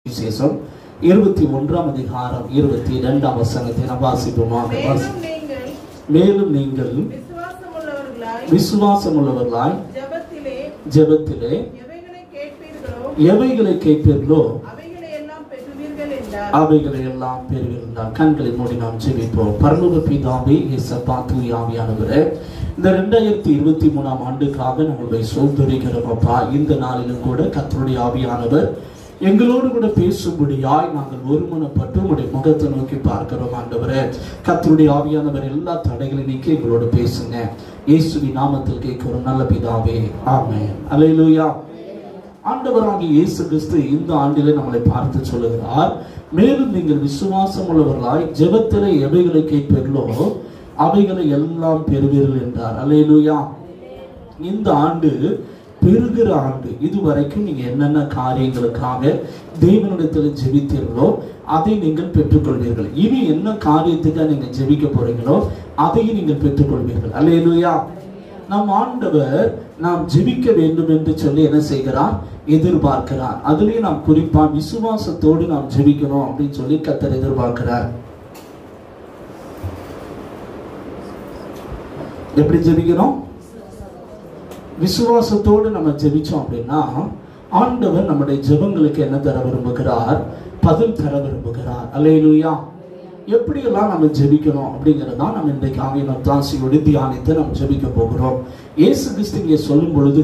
விசேஷம் இருபத்தி ஒன்றாம் அதிகாரம் இருபத்தி இரண்டாம் வசனத்தை நாம் வாசிப்போமாக மேலும் நீங்கள் மேலும் நீங்கள் விசுவாசமுள்ளவர்களாய் விசுவாசம் உள்ளவர்களாய் ஜெபத்திலே ஜெபத்திலே எவைகளை கேட்பீர்களோ எவைகளை கேட்பீர்களோ அவைகளை எல்லாம் பெறுவீர்கள் என்றார் அவைகளை எல்லாம் பெறுகிறார் கண்களை மூடி நாம் ஜெபிப்போம் பரலோக பிதாவே இயேசப்பா தூய் ஆவியானவரே இந்த ரெண்டாயிரத்தி இருபத்தி மூணாம் ஆண்டுக்காக நம்மளுடைய சோதரிக்கிறோம் அப்பா இந்த நாளிலும் கூட கத்தருடைய ஆவியானவர் எங்களோடு கூட பேசும்படியாய் நாங்கள் ஒருமனப்பட்டு உங்களுடைய முகத்தை நோக்கி பார்க்கிறோம் ஆண்டவரே கத்தருடைய ஆவியானவர் எல்லா தடைகளையும் நீக்கி எங்களோடு பேசுங்க இயேசுவி நாமத்தில் கேட்கிறோம் நல்ல பிதாவே ஆமென் அல்லேலூயா ஆண்டவராகிய இயேசு கிறிஸ்து இந்த ஆண்டிலே நம்மளை பார்த்து சொல்லுகிறார் மேலும் நீங்கள் விசுவாசம் உள்ளவர்களாய் ஜெபத்திலே எவைகளை கேட்பீர்களோ அவைகளை எல்லாம் பெறுவீர்கள் என்றார் அல்லேலூயா இந்த ஆண்டு பெருகிற ஆண்டு இதுவரைக்கும் நீங்க என்னென்ன காரியங்களுக்காக தேவனிடத்தில் ஜெபித்தீர்களோ அதை நீங்கள் பெற்றுக்கொள்வீர்கள் இனி என்ன காரியத்துக்காக நீங்க ஜெபிக்க போறீங்களோ அதையும் நீங்கள் பெற்றுக்கொள்வீர்கள் அல்லேலூயா நம் ஆண்டவர் நாம் ஜெபிக்க வேண்டும் என்று சொல்லி என்ன செய்கிறார் எதிர்பார்க்கிறார் அதுலயும் நாம் குறிப்பா விசுவாசத்தோடு நாம் ஜெபிக்கணும் அப்படின்னு சொல்லி கத்தர் எதிர்பார்க்கிறார் எப்படி ஜெபிக்கணும் விசுவாசத்தோடு நம்ம ஜெபிச்சோம் அப்படின்னா ஆண்டவர் நம்முடைய ஜெபங்களுக்கு என்ன தர விரும்புகிறார் பதில் தர விரும்புகிறார் அல்லேலூயா எப்படியெல்லாம் நம்ம ஜெபிக்கணும் அப்படிங்கிறது தான் நம்ம இன்றைக்கு ஆகிய தாசியோடு தியானித்து நம்ம ஜெபிக்க போகிறோம் இயேசு கிறிஸ்து இங்கே சொல்லும் பொழுது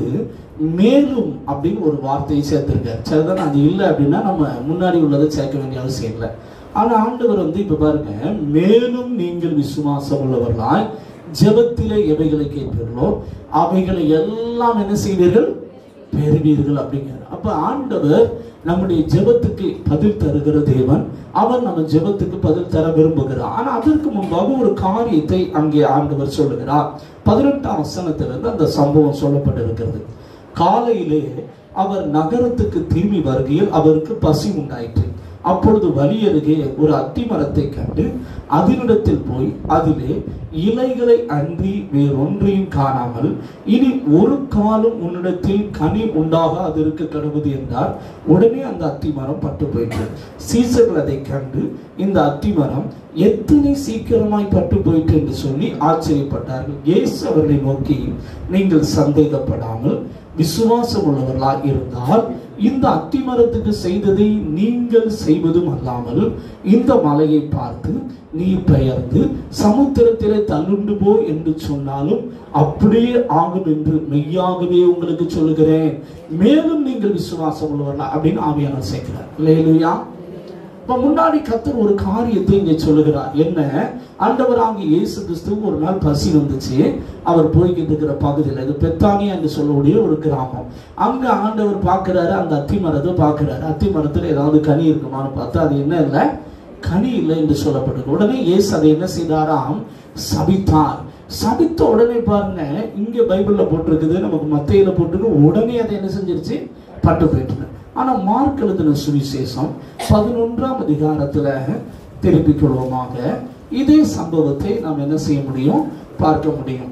மேலும் அப்படின்னு ஒரு வார்த்தையை சேர்த்திருக்கார் சரிதான் அது இல்லை அப்படின்னா நம்ம முன்னாடி உள்ளதை சேர்க்க வேண்டிய அவசியம் இல்லை ஆனா ஆண்டவர் வந்து இப்ப பாருங்க மேலும் நீங்கள் விசுவாசம் உள்ளவர்களாய் ஜெபத்திலே எவைகளை கேட்பீர்களோ அவைகளை எல்லாம் என்ன செய்வீர்கள் பெறுவீர்கள் அப்படிங்கிறார் அப்ப ஆண்டவர் நம்முடைய ஜெபத்துக்கு பதில் தருகிற தேவன் அவர் நம்ம ஜெபத்துக்கு பதில் தர விரும்புகிறார் ஆனா அதற்கு முன்பாக ஒரு காரியத்தை அங்கே ஆண்டவர் சொல்லுகிறார் பதினெட்டாம் வசனத்திலிருந்து அந்த சம்பவம் சொல்லப்பட்டிருக்கிறது காலையிலே அவர் நகரத்துக்கு திரும்பி வருகையில் அவருக்கு பசி உண்டாயிற்று அப்பொழுது வழி அருகே ஒரு அத்தி மரத்தை கண்டு அதனிடத்தில் போய் அதிலே இலைகளை அன்றி வேறொன்றையும் காணாமல் இனி ஒரு காலம் உன்னிடத்தில் கனி உண்டாக அது இருக்க கடவுது என்றார் உடனே அந்த அத்தி மரம் பட்டு போயிற்று சீசர்கள் அதை கண்டு இந்த அத்தி மரம் எத்தனை சீக்கிரமாய் பட்டு போயிற்று என்று சொல்லி ஆச்சரியப்பட்டார்கள் இயேசு அவர்களை நோக்கி நீங்கள் சந்தேகப்படாமல் விசுவாசம் உள்ளவர்களாக இருந்தால் இந்த அத்திமரத்துக்கு செய்ததை நீங்கள் செய்வதும் அல்லாமல் இந்த மலையை பார்த்து நீ பெயர்ந்து சமுத்திரத்திலே தள்ளுண்டு போ என்று சொன்னாலும் அப்படியே ஆகும் என்று மெய்யாகவே உங்களுக்கு சொல்லுகிறேன் மேலும் நீங்கள் விசுவாசம் உள்ளவர்களா அப்படின்னு ஆவியானவர் சேர்க்கிறார் இல்லையா இப்ப முன்னாடி கத்தர் ஒரு காரியத்தை இங்க சொல்லுகிறார் என்ன ஆண்டவராகிய இயேசு கிறிஸ்து ஒரு நாள் பசி வந்துச்சு அவர் போய்கிட்டு இருக்கிற பகுதியில் இது பெத்தானியா என்று சொல்லக்கூடிய ஒரு கிராமம் அங்க ஆண்டவர் பார்க்கிறாரு அந்த அத்தி மரத்தை பார்க்கிறாரு அத்தி மரத்துல ஏதாவது கனி இருக்குமான்னு பார்த்தா அது என்ன இல்லை கனி இல்லை என்று சொல்லப்பட்டது உடனே இயேசு அதை என்ன செய்தாராம் சபித்தார் சபித்த உடனே பாருங்க இங்க பைபிள்ல போட்டிருக்குது நமக்கு மத்தையில போட்டிருக்கு உடனே அதை என்ன செஞ்சிருச்சு பட்டு போயிட்டு ஆனா மார்க் எழுதின சுவிசேஷம் பதினொன்றாம் அதிகாரத்துல திருப்பிக் கொள்வோமாக இதே சம்பவத்தை நாம் என்ன செய்ய முடியும் பார்க்க முடியும்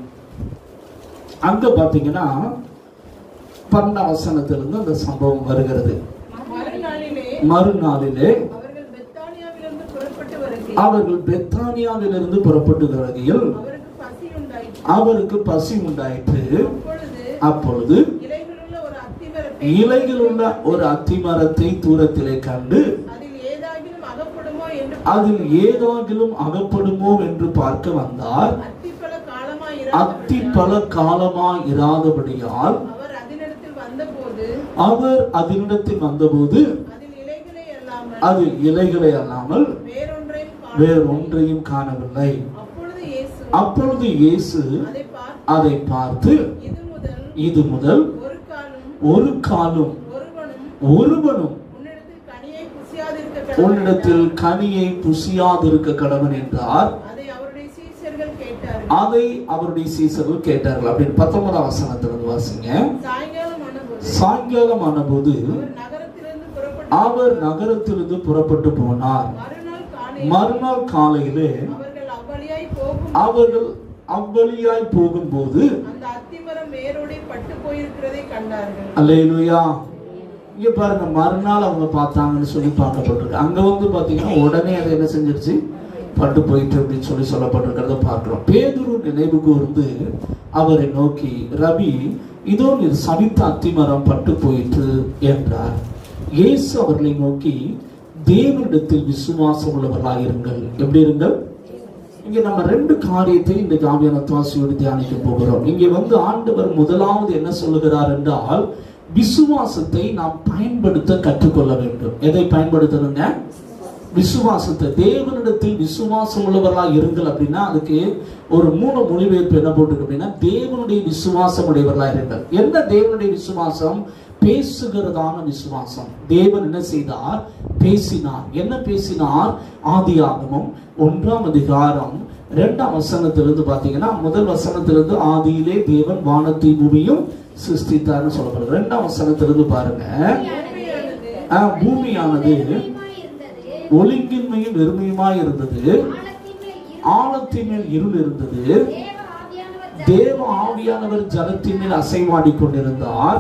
அங்க பாத்தீங்கன்னா பன்னெண்டாம் வசனத்திலிருந்து அந்த சம்பவம் வருகிறது மறுநாளிலே மறுநாளிலே அவர்கள் பெத்தானியாவிலிருந்து புறப்பட்டு வருகையில் அவர்கள் பெத்தானியாவிலிருந்து புறப்பட்டு வருகையில் அவருக்கு பசி உண்டாயிற்று அவருக்கு பசி உண்டாயிற்று அப்பொழுது அப்பொழுது இலைகளுள்ள ஒரு அத்திமரத்தை இலைகளுள்ள ஒரு அத்திமரத்தை தூரத்திலே கண்டு அதில் ஏதாகிலும் அகப்படுமோ என்று அதில் ஏதாகிலும் அகப்படுமோ என்று பார்க்க வந்தார் அத்திப்பழ காலமாய் அத்தி பல காலமாய் இராதபடியால் அவர் அதனிடத்தில் வந்தபோது அவர் அதனிடத்தில் வந்தபோது அதில் இலைகளை அல்லாமல் அதில் இலைகளை அல்லாமல் வேறொன்றையும் காண- வேறொன்றையும் காணவில்லை அப்பொழுது இயேசு அப்பொழுது இயேசு அதை பார்த்து அதை பார்த்து இது முதல் இது முதல் ஒரு காலும் ஒரு காலும் ஒருவனும் ஒருவனும் உன்னிடத்தில் கனியை புசியாதிருக்க கடவுள் உன்னிடத்தில் கனியை புசியாதிருக்க கடவன் என்றார் அதை அவருடைய சீசர்கள் கேட்டார்கள் அதை அவருடைய சீசர்கள் கேட்டார்கள் அப்படின்னு பத்தொன்பதாம் வசனத்திலிருந்து வாசிங்க சாயங்காலம் ஆனபோது சாயங்காலம் ஆனபோது அவர் நகரத்திலிருந்து புறப்பட்டு அவர் நகரத்திலிருந்து புறப்பட்டு போனார் மறுநாள் காலையில் மறுநாள் காலையிலே அவர்கள் அவ்வழியாய் போகும் அவர்கள் அவ்வழியாய் போகும்போது அந்த அத்திமரம் வேரோடே பட்டு போயிருக்கிறதை கண்டார்கள் அல்லேலூயா இங்க பாருங்க மறுநாள் அவங்க பார்த்தாங்கன்னு சொல்லி பார்க்கப்பட்டிருக்கு அங்க வந்து பாத்தீங்கன்னா உடனே அதை என்ன செஞ்சிருச்சு பட்டு போயிட்டு அப்படின்னு சொல்லி சொல்லப்பட்டிருக்கிறத பார்க்கிறோம் பேதுரு நினைவு கூர்ந்து அவரை நோக்கி ரவி இதோ நீர் சவித்த அத்திமரம் பட்டு போயிற்று என்றார் இயேசு அவர்களை நோக்கி தேவனிடத்தில் விசுவாசம் உள்ளவர்களாயிருங்கள் எப்படி இருங்கள் இங்க நம்ம ரெண்டு காரியத்தை இந்த காவியான துவாசியோடு தியானிக்க போகிறோம் இங்க வந்து ஆண்டவர் முதலாவது என்ன சொல்லுகிறார் என்றால் விசுவாசத்தை நாம் பயன்படுத்த கற்றுக்கொள்ள வேண்டும் எதை பயன்படுத்தணுங்க விசுவாசத்தை தேவனிடத்தில் விசுவாசம் உள்ளவர்களா இருங்கள் அப்படின்னா அதுக்கு ஒரு மூணு மொழிபெயர்ப்பு என்ன போட்டிருக்கு அப்படின்னா தேவனுடைய விசுவாசம் உடையவர்களா இருங்கள் என்ன தேவனுடைய விசுவாசம் பேசுகிறதான விசுவாசம் தேவன் என்ன செய்தார் பேசினார் என்ன பேசினார் ஆதியாகமம் ஒன்றாம் அதிகாரம் இரண்டாம் வசனத்திலிருந்து பாத்தீங்கன்னா முதல் வசனத்திலிருந்து ஆதியிலே தேவன் வானத்தை பூமியும் சிருஷ்டித்தார்னு சொல்லப்படுது இரண்டாம் வசனத்திலிருந்து பாருங்க பூமியானது ஆஹ், பூமியானது இருந்தது ஒழுங்கின்மையும் வெறுமையுமாய் இருந்தது ஆழத்தின் மேல் ஆழத்தின் மேல் இருந்தது. இருள் இருந்தது தேவ ஆவியானவர் தேவ ஆவியானவர் ஜலத்தின் மேல் அசைவாடி கொண்டிருந்தார்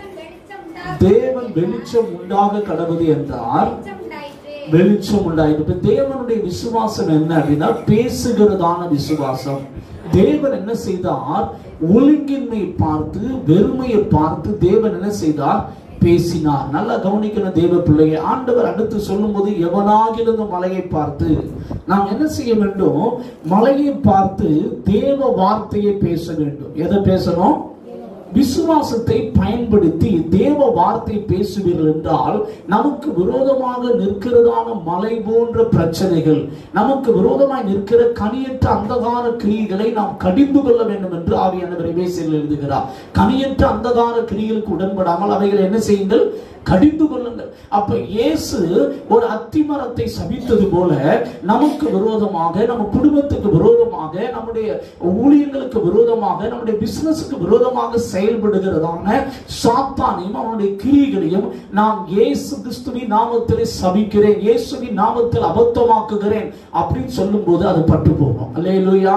தேவன் வெளிச்சம் தேவன் வெளிச்சம் உண்டாக உண்டாக கடவுது என்றார் வெளிச்சம் உண்டாயிற்று. வெளிச்சம் உண்டாயிட்டு இப்ப தேவனுடைய விசுவாசம் என்ன அப்படின்னா பேசுகிறதான விசுவாசம் தேவன் என்ன செய்தார் ஒழுங்கின்மை பார்த்து வெறுமையை பார்த்து தேவன் என்ன செய்தார் பேசினார் நல்லா கவனிக்கணும் தேவ பிள்ளையை ஆண்டவர் அடுத்து சொல்லும்போது எவனாகிலும் இந்த மலையை பார்த்து நாம் என்ன செய்ய வேண்டும் மலையை பார்த்து தேவ வார்த்தையை பேச வேண்டும் எதை பேசணும் விசுவாசத்தை பயன்படுத்தி தேவ வார்த்தை பேசுவீர்கள் என்றால் நமக்கு விரோதமாக நிற்கிறதான மலை போன்ற பிரச்சனைகள் நமக்கு விரோதமாய் நிற்கிற கனியற்ற அந்தகார கிரியைகளை நாம் கடிந்து கொள்ள வேண்டும் என்று ஆவியானவர் எபேசியரில் எழுதுகிறார் கனியற்ற அந்தகார கிரியைகளுக்கு உடன்படாமல் அவைகளை என்ன செய்யுங்கள் கடிந்து கொள்ளுங்கள் அப்ப இயேசு ஒரு அத்திமரத்தை சபித்தது போல நமக்கு விரோதமாக நம்ம குடும்பத்துக்கு விரோதமாக நம்முடைய ஊழியர்களுக்கு விரோதமாக நம்முடைய பிசினஸுக்கு விரோதமாக செயல்படுகிறதான சாத்தானையும் அவனுடைய கிரியைகளையும் நான் இயேசு கிறிஸ்துவின் நாமத்திலே சபிக்கிறேன் இயேசுவின் நாமத்தில் அபத்தமாக்குகிறேன் அப்படின்னு சொல்லும்போது அது பட்டு போகும் அல்லேலூயா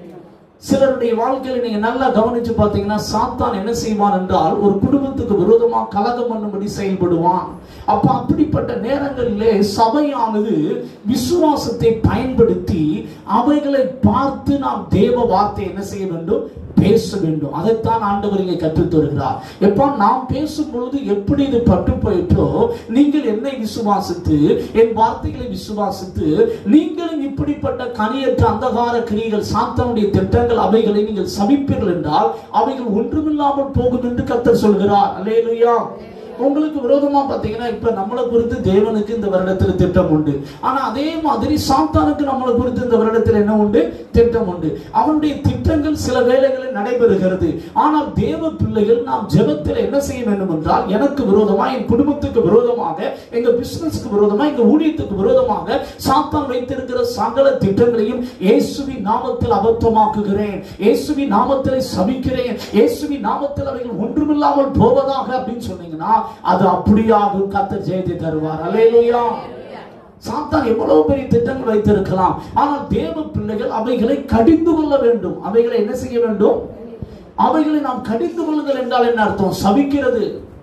சிலருடைய வாழ்க்கையில நீங்க நல்லா கவனிச்சு பார்த்தீங்கன்னா சாத்தான் என்ன செய்வான் என்றால் ஒரு குடும்பத்துக்கு விரோதமா கலகம் பண்ணும்படி செயல்படுவான் அப்ப அப்படிப்பட்ட நேரங்களிலே சபையானது விசுவாசத்தை பயன்படுத்தி அவைகளை பார்த்து நாம் தேவ வார்த்தை என்ன செய்ய வேண்டும் பேச வேண்டும் அதைத்தான் ஆண்டவர் இங்கே கற்றுத் தருகிறார் எப்ப நாம் பேசும் பொழுது எப்படி இது பட்டு போயிட்டோ நீங்கள் என்னை விசுவாசித்து என் வார்த்தைகளை விசுவாசித்து நீங்களும் இப்படிப்பட்ட கனியற்ற அந்தகார கிரியைகள் சாத்தானுடைய திட்டங்கள் அவைகளை நீங்கள் சபிப்பீர்கள் என்றால் அவைகள் ஒன்றுமில்லாமல் போகும் என்று கர்த்தர் சொல்கிறார் அல்லேலூயா உங்களுக்கு விரோதமா பாத்தீங்கன்னா இப்ப நம்மளை குறித்து தேவனுக்கு இந்த வருடத்துல திட்டம் உண்டு ஆனா அதே மாதிரி சாத்தானுக்கு நம்மளை குறித்து இந்த வருடத்தில் என்ன உண்டு திட்டம் உண்டு அவனுடைய திட்டங்கள் சில வேளைகளில் நடைபெறுகிறது ஆனால் தேவ பிள்ளைகள் நாம் ஜெபத்தில் என்ன செய்ய வேண்டும் என்றால் எனக்கு விரோதமா என் குடும்பத்துக்கு விரோதமாக எங்க பிசினஸ்க்கு விரோதமா எங்க ஊழியத்துக்கு விரோதமாக சாத்தான் வைத்திருக்கிற சகல திட்டங்களையும் இயேசுவின் நாமத்தில் அபத்தமாக்குகிறேன் இயேசுவின் நாமத்திலே சபிக்கிறேன் இயேசுவின் நாமத்தில் அவைகள் ஒன்றுமில்லாமல் போவதாக அப்படின்னு சொன்னீங்கன்னா அது அப்படியாகும் கர்த்தர் ஜெயத்தை தருவார் அல்லேலூயா சாத்தான் எவ்வளவு பெரிய திட்டங்கள் வைத்திருக்கலாம் ஆனால் தேவ பிள்ளைகள் அவைகளை கடிந்து கொள்ள வேண்டும் அவைகளை என்ன செய்ய வேண்டும் அவைகளை நாம் கடிந்து கொள்ளுதல் என்றால் என்ன அர்த்தம் சபிக்கிறது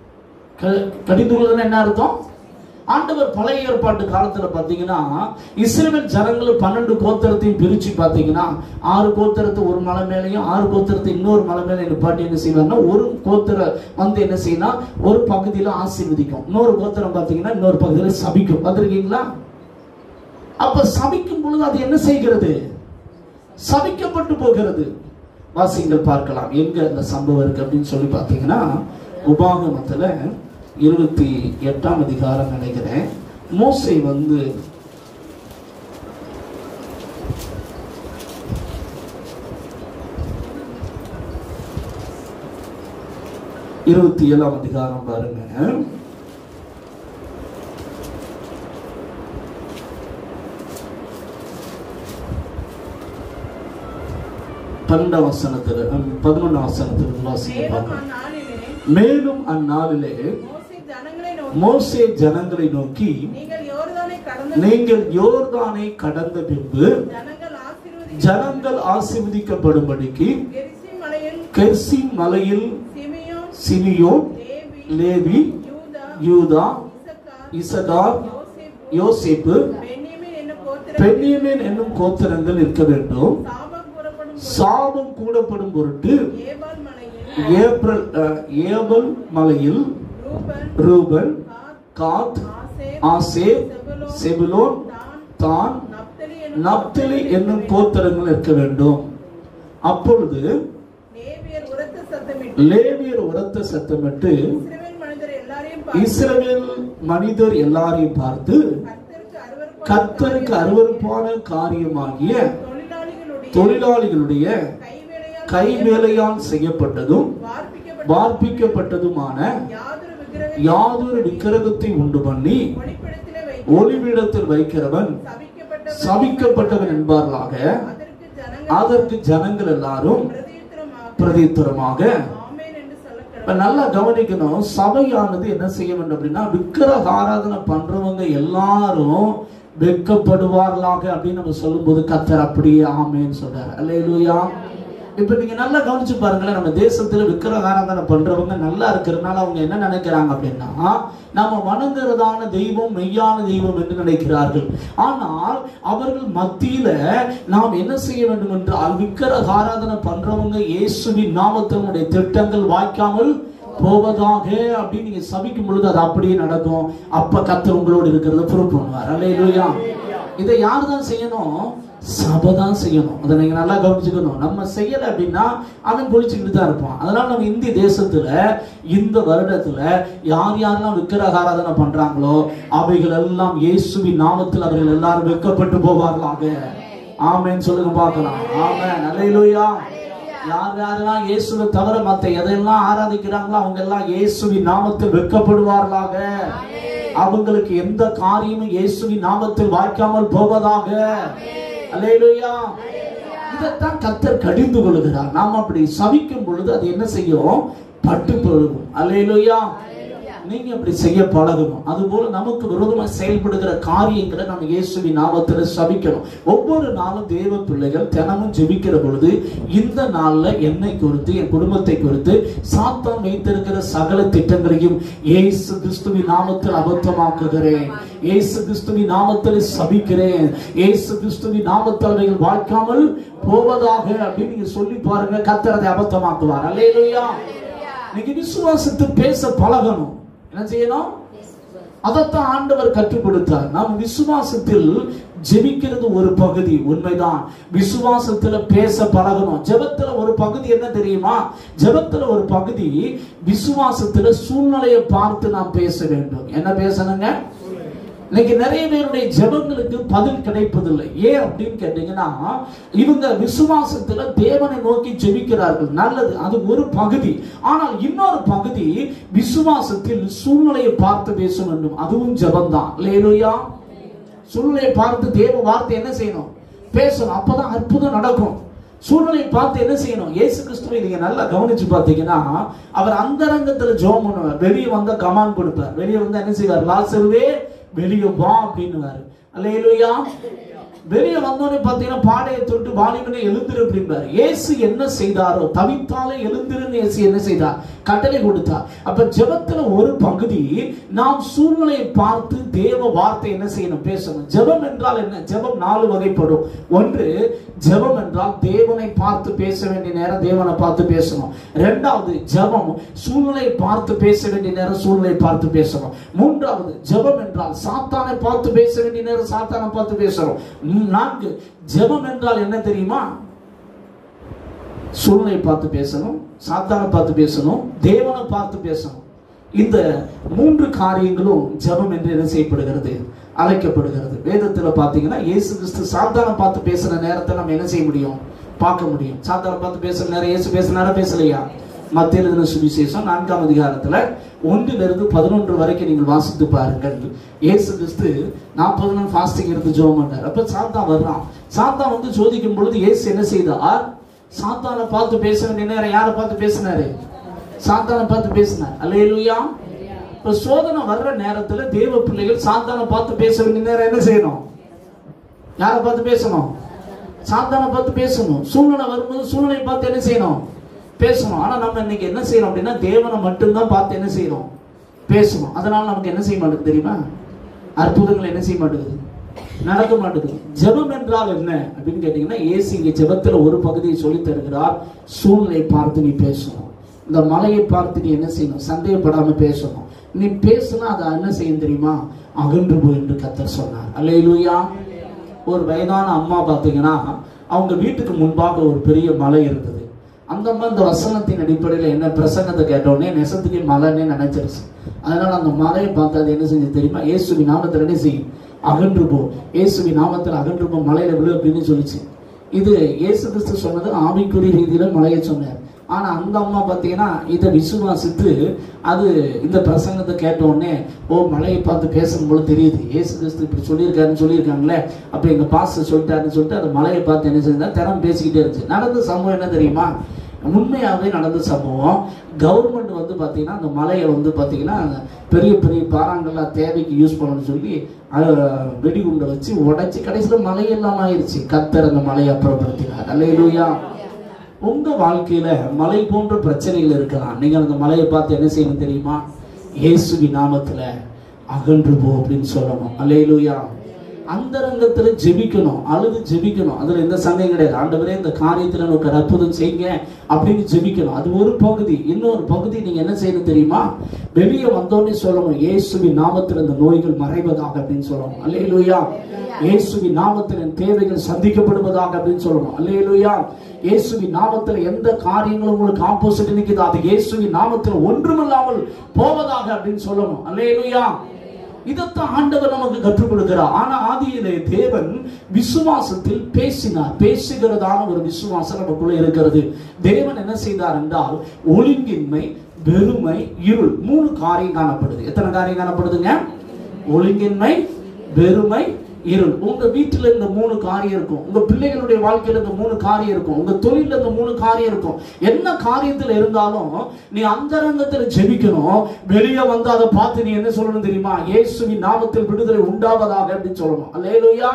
க- கடிந்து கொள்ளுதல் என்ன அர்த்தம் ஆண்டவர் பழைய ஏற்பாட்டு காலத்துல பாத்தீங்கன்னா இஸ்ரேல் ஜனங்கள் பன்னெண்டு கோத்திரத்தையும் பிரிச்சு பாத்தீங்கன்னா ஆறு கோத்திரத்தை ஒரு மலை மேலையும் ஆறு கோத்திரத்தை இன்னொரு மலை மேல நிப்பாட்டி என்ன செய்வாங்கன்னா ஒரு கோத்திர வந்து என்ன செய்யணும் ஒரு பகுதியில ஆசீர்வதிக்கும் இன்னொரு கோத்திரம் பாத்தீங்கன்னா இன்னொரு பகுதியில சபிக்கும் பார்த்திருக்கீங்களா அப்ப சபிக்கும் பொழுது அது என்ன செய்கிறது சபிக்கப்பட்டு போகிறது வாசிங்கள் பார்க்கலாம் எங்க அந்த சம்பவம் இருக்கு அப்படின்னு சொல்லி பார்த்தீங்கன்னா உபாகமத்துல இருபத்தி எட்டாம் அதிகாரம் நினைக்கிறேன் மோசை வந்து இருபத்தி ஏழாம் அதிகாரம் பாருங்க பன்னெண்டாம் வசனத்துல ஹம், பதினொன்னாம் வசனத்துல வாசிங்க மேலும் பார்க்கலாம் அந்நாளிலே மேலும் அந்நாளிலே மோசே ஜனங்களை நோக்கி மோசே ஜனங்களை நோக்கி நீங்கள் யோர்தானை கடந்து நீங்கள் யோர்தானை கடந்த பின்பு ஜனங்கள் ஆசீர்வதி ஜனங்கள் ஆசீர்வதிக்கப்படும்படிக்கு கெரிசி மலையில் கெர்சின் மலையில் சிமியோன் சிமியோன் லேவி லேவி யூதா யூதா இசக்கார் இசகார் யோசேப்பு யோசேப்பு பென்யமீன் என்னும் கோத்திரம் பென்யமீன் என்னும் கோத்திரங்கள் இருக்க வேண்டும் சாபம் கூறப்படும் சாபம் கூடப்படும் பொருட்டு ஏபால் மலையில் ஏப்ரல் அஹ், ஏபல் மலையில் ரூபன் ரூபன் காத் காத் ஆசேர் ஆசேர் செபுலோன் தான் தான் நப்தலி என்னும் நப்தலி என்னும் கோத்திரங்கள் இருக்க வேண்டும் அப்பொழுது லேவியர் உரத்த சத்தமிட்டு லேவியர் உரத்த சத்தமிட்டு இஸ்ரவேல் மனிதர் எல்லாரையும் பார்த்து இஸ்ரவேல் மனிதர் எல்லாரையும் பார்த்து கர்த்தருக்கு அருவருப்பான கர்த்தருக்கு அருவருப்பான காரியமாகிய தொழிலாளிகளுடைய தொழிலாளிகளுடைய கைவேலையால் கைவேலையால் செய்யப்பட்டதும் வார்ப்பிக்கப்பட்ட வார்ப்பிக்கப்பட்டதுமான யாதொரு விக்கிரக யாதொரு விக்கிரகத்தை உண்டு பண்ணி ஒளிப்பிடத்திலே வைத்து ஒளிவிடத்தில் வைக்கிறவன் சபிக்கப்பட்டவன் சபிக்கப்பட்டவன் என்பார்களாக அதற்கு ஜனங்கள் அதற்கு ஜனங்கள் எல்லாரும் பிரதியுத்தரமாக பிரதித்திரமாக ஆமென் என்று சொல்ல இப்ப நல்லா கவனிக்கணும் சபையானது என்ன செய்ய வேண்டும் அப்படின்னா விக்கிரக ஆராதனை பண்றவங்க எல்லாரும் வெட்கப்படுவார்களாக அப்படின்னு நம்ம சொல்லும்போது கத்தர் அப்படியே ஆமேன்னு சொல்றாரு அல்லேலூயா இப்ப நீங்க நல்லா கவனிச்சு பாருங்களேன் நம்ம தேசத்துல விக்கிரக ஆராதனை பண்றவங்க நல்லா இருக்கிறதுனால அவங்க என்ன நினைக்கிறாங்க அப்படின்னா நம்ம வணங்குறதான தெய்வம் மெய்யான தெய்வம் என்று நினைக்கிறார்கள் ஆனால் அவர்கள் மத்தியில நாம் என்ன செய்ய வேண்டும் என்றால் விக்கிரக ஆராதனை பண்றவங்க இயேசுவின் நாமத்தினுடைய திட்டங்கள் வாய்க்காமல் போவதாக அப்படின்னு நீங்க சபிக்கும் பொழுது அது அப்படியே நடக்கும் அப்ப கத்தர் உங்களோடு இருக்கிறத ப்ரூவ் பண்ணுவார் அல்லேலூயா இதை யார் தான் செய்யணும் சபை தான் செய்யணும் அதை நீங்க நல்லா கவனிச்சுக்கணும் நம்ம செய்யல அப்படின்னா அவன் குளிச்சுக்கிட்டு தான் இருப்பான் அதனால நம்ம இந்திய தேசத்துல இந்த வருடத்துல யார் யாரெல்லாம் விக்கிரக ஆராதனை பண்றாங்களோ அவைகள் எல்லாம் இயேசுவின் நாமத்தில் அவர்கள் எல்லாரும் வெட்கப்பட்டு போவார்களாக ஆமென் சொல்லுங்க பார்க்கலாம் ஆமென் அல்லேலூயா யார் யாரெல்லாம் இயேசுவை தவிர மத்த எதையெல்லாம் ஆராதிக்கிறாங்களோ அவங்க எல்லாம் இயேசுவின் நாமத்தில் வெட்கப்படுவார்களாக அவங்களுக்கு எந்த காரியமும் இயேசுவின் நாமத்தில் வாய்க்காமல் போவதாக அல்லேலூயா இதைத்தான் கத்தர் கடிந்து கொள்கிறார் நாம் அப்படி சபிக்கும் பொழுது அது என்ன செய்யும் பட்டு போகும் அல்லேலூயா நீங்க அப்படி செய்ய பழகணும் அதுபோல நமக்கு விரோதமாக செயல்படுகிற காரியங்களை நம்ம இயேசுவின் நாமத்துல சபிக்கணும் ஒவ்வொரு நாளும் தேவ பிள்ளைகள் தினமும் ஜெபிக்கிற பொழுது இந்த நாள்ல என்னை குறித்து என் குடும்பத்தை குறித்து சாத்தான் வைத்திருக்கிற சகல திட்டங்களையும் இயேசு கிறிஸ்துவின் நாமத்தில் அபத்தமாக்குகிறேன் இயேசு கிறிஸ்துவின் நாமத்தில் சபிக்கிறேன் இயேசு கிறிஸ்துவின் நாமத்தில் அவைகள் வாழ்க்காமல் போவதாக அப்படின்னு நீங்க சொல்லி பாருங்க கத்தர் அதை அபத்தமாக்குவார் அல்லேலூயா நீங்க விசுவாசத்தை பேச பழகணும் என்ன செய்யணும் அதைத்தான் ஆண்டவர் கற்றுக் கொடுத்தார் நாம் விசுவாசத்தில் ஜெபிக்கிறது ஒரு பகுதி உண்மைதான் விசுவாசத்துல பேச பழகணும் ஜெபத்துல ஒரு பகுதி என்ன தெரியுமா ஜெபத்துல ஒரு பகுதி விசுவாசத்துல சூழ்நிலையை பார்த்து நாம் பேச வேண்டும் என்ன பேசணுங்க இன்னைக்கு நிறைய பேருடைய ஜெபங்களுக்கு பதில் கிடைப்பதில்லை ஏன் அப்படின்னு கேட்டீங்கன்னா இவங்க விசுவாசத்துல தேவனை நோக்கி ஜெபிக்கிறார்கள் நல்லது அது ஒரு பகுதி ஆனால் இன்னொரு பகுதி விசுவாசத்தில் சூழ்நிலையை பார்த்து பேச வேண்டும் அதுவும் ஜெபம்தான் லேலுயா சூழ்நிலையை பார்த்து தேவ வார்த்தை என்ன செய்யணும் பேசணும் அப்பதான் அற்புதம் நடக்கும் சூழ்நிலையை பார்த்து என்ன செய்யணும் இயேசு கிறிஸ்துவை நீங்க நல்லா கவனிச்சு பார்த்தீங்கன்னா அவர் அந்தரங்கத்துல ஜெபம் பண்ணுவார் வெளியே வந்தா கமான் கொடுப்பார் வெளியே வந்தா என்ன செய்வார் லாசருவே வெளியே வா அப்படின்னுவாரு அல்லேலூயா வெளியே வந்தோடனே பார்த்தீங்கன்னா பாடையை தொட்டு வாலிபனை எழுந்திரு அப்படின்பாரு இயேசு என்ன செய்தாரோ தவித்தாலே எழுந்திருன்னு இயேசு என்ன செய்தார் கட்டளை கொடுத்தார் அப்ப ஜெபத்துல ஒரு பகுதி நாம் சூழ்நிலையை பார்த்து தேவ வார்த்தை என்ன செய்யணும் பேசணும் ஜெபம் என்றால் என்ன ஜெபம் நாலு வகைப்படும் ஒன்று ஜெபம் என்றால் தேவனை பார்த்து பேச வேண்டிய நேரம் தேவனை பார்த்து பேசணும் ரெண்டாவது ஜெபம் சூழ்நிலையை பார்த்து பேச வேண்டிய நேரம் சூழ்நிலையை பார்த்து பேசணும் மூன்றாவது ஜெபம் என்றால் சாத்தானை பார்த்து பேச வேண்டிய நேரம் சாத்தானை பார்த்து பேசணும் ம், நான்கு ஜெபம் என்றால் என்ன தெரியுமா சூழ்நிலை பார்த்து பேசணும் சாத்தானை பார்த்து பேசணும் தேவனை பார்த்து பேசணும் இந்த மூன்று காரியங்களும் ஜெபம் என்று என்ன செய்யப்படுகிறது அழைக்கப்படுகிறது வேதத்துல பாத்தீங்கன்னா இயேசு கிறிஸ்து சாத்தானை பார்த்து பேசுற நேரத்தை நம்ம என்ன செய்ய முடியும் பார்க்க முடியும் சாத்தானை பார்த்து பேசுற நேரம் இயேசு பேசுற நேரம் பேசலையா மத்திய எழுதின சுவிசேஷம் நான்காம் அதிகாரத்துல ஒன்றிலிருந்து பதினொன்று வரைக்கும் நீங்கள் வாசித்து பாருங்கள் இயேசு கிறிஸ்து நாற்பது நாள் ஃபாஸ்டிங் இருந்து ஜோம் பண்ணார் அப்ப சாத்தான் வர்றான் சாத்தான் வந்து சோதிக்கும் பொழுது இயேசு என்ன செய்தார் சாத்தானை பார்த்து பேச வேண்டிய நேரம் யாரை பார்த்து பேசினாரு சாத்தானை பார்த்து பேசினார் அல்லேலூயா இப்ப சோதனை வர்ற நேரத்துல தேவ பிள்ளைகள் சாத்தானை பார்த்து பேச வேண்டிய நேரம் என்ன செய்யணும் யாரை பார்த்து பேசணும் சாத்தானை பார்த்து பேசணும் சூழ்நிலை வரும்போது சூழ்நிலை பார்த்து என்ன செய்யணும் பேசணும் ஆனா நம்ம இன்னைக்கு என்ன செய்யறோம் அப்படின்னா தேவனை மட்டும்தான் பார்த்து என்ன செய்யறோம் பேசணும் அதனால நமக்கு என்ன செய்ய மாட்டேங்குது தெரியுமா அற்புதங்கள் என்ன செய்ய மாட்டேங்குது நடக்க மாட்டேங்குது ஜெபம் என்றால் என்ன அப்படின்னு கேட்டீங்கன்னா ஏசு இங்க ஜெபத்துல ஒரு பகுதியை சொல்லி தருகிறார் சூழ்நிலை பார்த்து நீ பேசணும் இந்த மலையை பார்த்து நீ என்ன செய்யணும் சந்தேகப்படாம பேசணும் நீ பேசுனா அதை என்ன செய்யும் தெரியுமா அகன்று போ என்று கத்தர் சொன்னார் அல்லேலூயா ஒரு வயதான அம்மா பார்த்தீங்கன்னா அவங்க வீட்டுக்கு முன்பாக ஒரு பெரிய மலை இருந்தது அந்த அம்மா இந்த வசனத்தின் அடிப்படையில் என்ன பிரசங்கத்தை கேட்டோடனே நெசத்துக்கு மலைன்னே நினைச்சிருச்சு அதனால அந்த மலையை பார்த்து அது என்ன செஞ்சு தெரியுமா இயேசுவி நாமத்தில் என்ன செய்யும் அகன்று போ இயேசுவி நாமத்தில் அகன்று போ மலையில விழு அப்படின்னு சொல்லிச்சு இது இயேசு கிறிஸ்து சொன்னது ஆவிக்குரிய ரீதியில மலையை சொன்னார் ஆனா அந்த அம்மா பார்த்தீங்கன்னா இதை விசுவாசித்து அது இந்த பிரசங்கத்தை கேட்ட உடனே ஓ மலையை பார்த்து பேசும்போது தெரியுது இயேசு கிறிஸ்து இப்படி சொல்லியிருக்காருன்னு சொல்லியிருக்காங்களே அப்ப எங்க பாஸ்டர் சொல்லிட்டாருன்னு சொல்லிட்டு அந்த மலையை பார்த்து என்ன செஞ்சா திறம் பேசிக்கிட்டே இருந்துச்சு நடந்த சம்பவம் என்ன தெரியுமா உண்மையாகவே நடந்த சம்பவம் கவர்மெண்ட் வந்து பார்த்தீங்கன்னா அந்த மலையை வந்து பார்த்தீங்கன்னா பெரிய பெரிய பாறாங்கல்லாம் தேவைக்கு யூஸ் பண்ணணும்னு சொல்லி அஹ், வெடிகுண்டை வச்சு உடைச்சு கடைசியில் மலை எல்லாம் ஆயிடுச்சு கத்தர் அந்த மலையை அப்புறப்படுத்தினார் அல்லையிலூயா உங்க வாழ்க்கையில மலை போன்ற பிரச்சனைகள் இருக்கலாம் நீங்க அந்த மலையை பார்த்து என்ன செய்யணும் தெரியுமா இயேசுவி நாமத்துல அகன்று போ அப்படின்னு சொல்லணும் அல்லேலூயா அந்தரங்கத்துல ஜெபிக்கணும் அழுது ஜெபிக்கணும் அதுல எந்த சந்தேகம் கிடையாது ஆண்டவரே இந்த காரியத்துல எனக்கு ஒரு அற்புதம் செய்யுங்க அப்படின்னு ஜெபிக்கணும் அது ஒரு பகுதி இன்னொரு பகுதி நீங்க என்ன செய்யணும் தெரியுமா வெளியே வந்தோடனே சொல்லணும் இயேசுவின் நாமத்தில் இந்த நோய்கள் மறைவதாக அப்படின்னு சொல்லணும் அல்லேலூயா இயேசுவின் நாமத்தில் என் தேவைகள் சந்திக்கப்படுவதாக அப்படின்னு சொல்லணும் அல்லேலூயா இயேசுவின் நாமத்தில் எந்த காரியங்களும் உங்களுக்கு ஆப்போசிட் நிக்குதோ அது இயேசுவின் நாமத்தில் ஒன்றுமில்லாமல் போவதாக அப்படின்னு சொல்லணும் அல்லேலூயா இதைத்தான் ஆண்டவர் நமக்கு கற்றுக் கொடுக்கிறார் ஆனா ஆதியிலே தேவன் விசுவாசத்தில் பேசினார் பேசுகிறதான ஒரு விசுவாசம் நமக்குள்ள இருக்கிறது தேவன் என்ன செய்தார் என்றால் ஒழுங்கின்மை வெறுமை இருள் மூணு காரியம் காணப்படுது எத்தனை காரியம் காணப்படுதுங்க ஒழுங்கின்மை வெறுமை இருள் உங்க வீட்டுல இந்த மூணு காரியம் இருக்கும் உங்க பிள்ளைகளுடைய வாழ்க்கையில இந்த மூணு காரியம் இருக்கும் உங்க தொழில இந்த மூணு காரியம் இருக்கும் என்ன காரியத்துல இருந்தாலும் நீ அந்தரங்கத்துல ஜெபிக்கணும் வெளியே வந்து அதை பார்த்து நீ என்ன சொல்லணும் தெரியுமா இயேசுவின் நாமத்தில் விடுதலை உண்டாவதாக அப்படின்னு சொல்லணும் அல்லேலூயா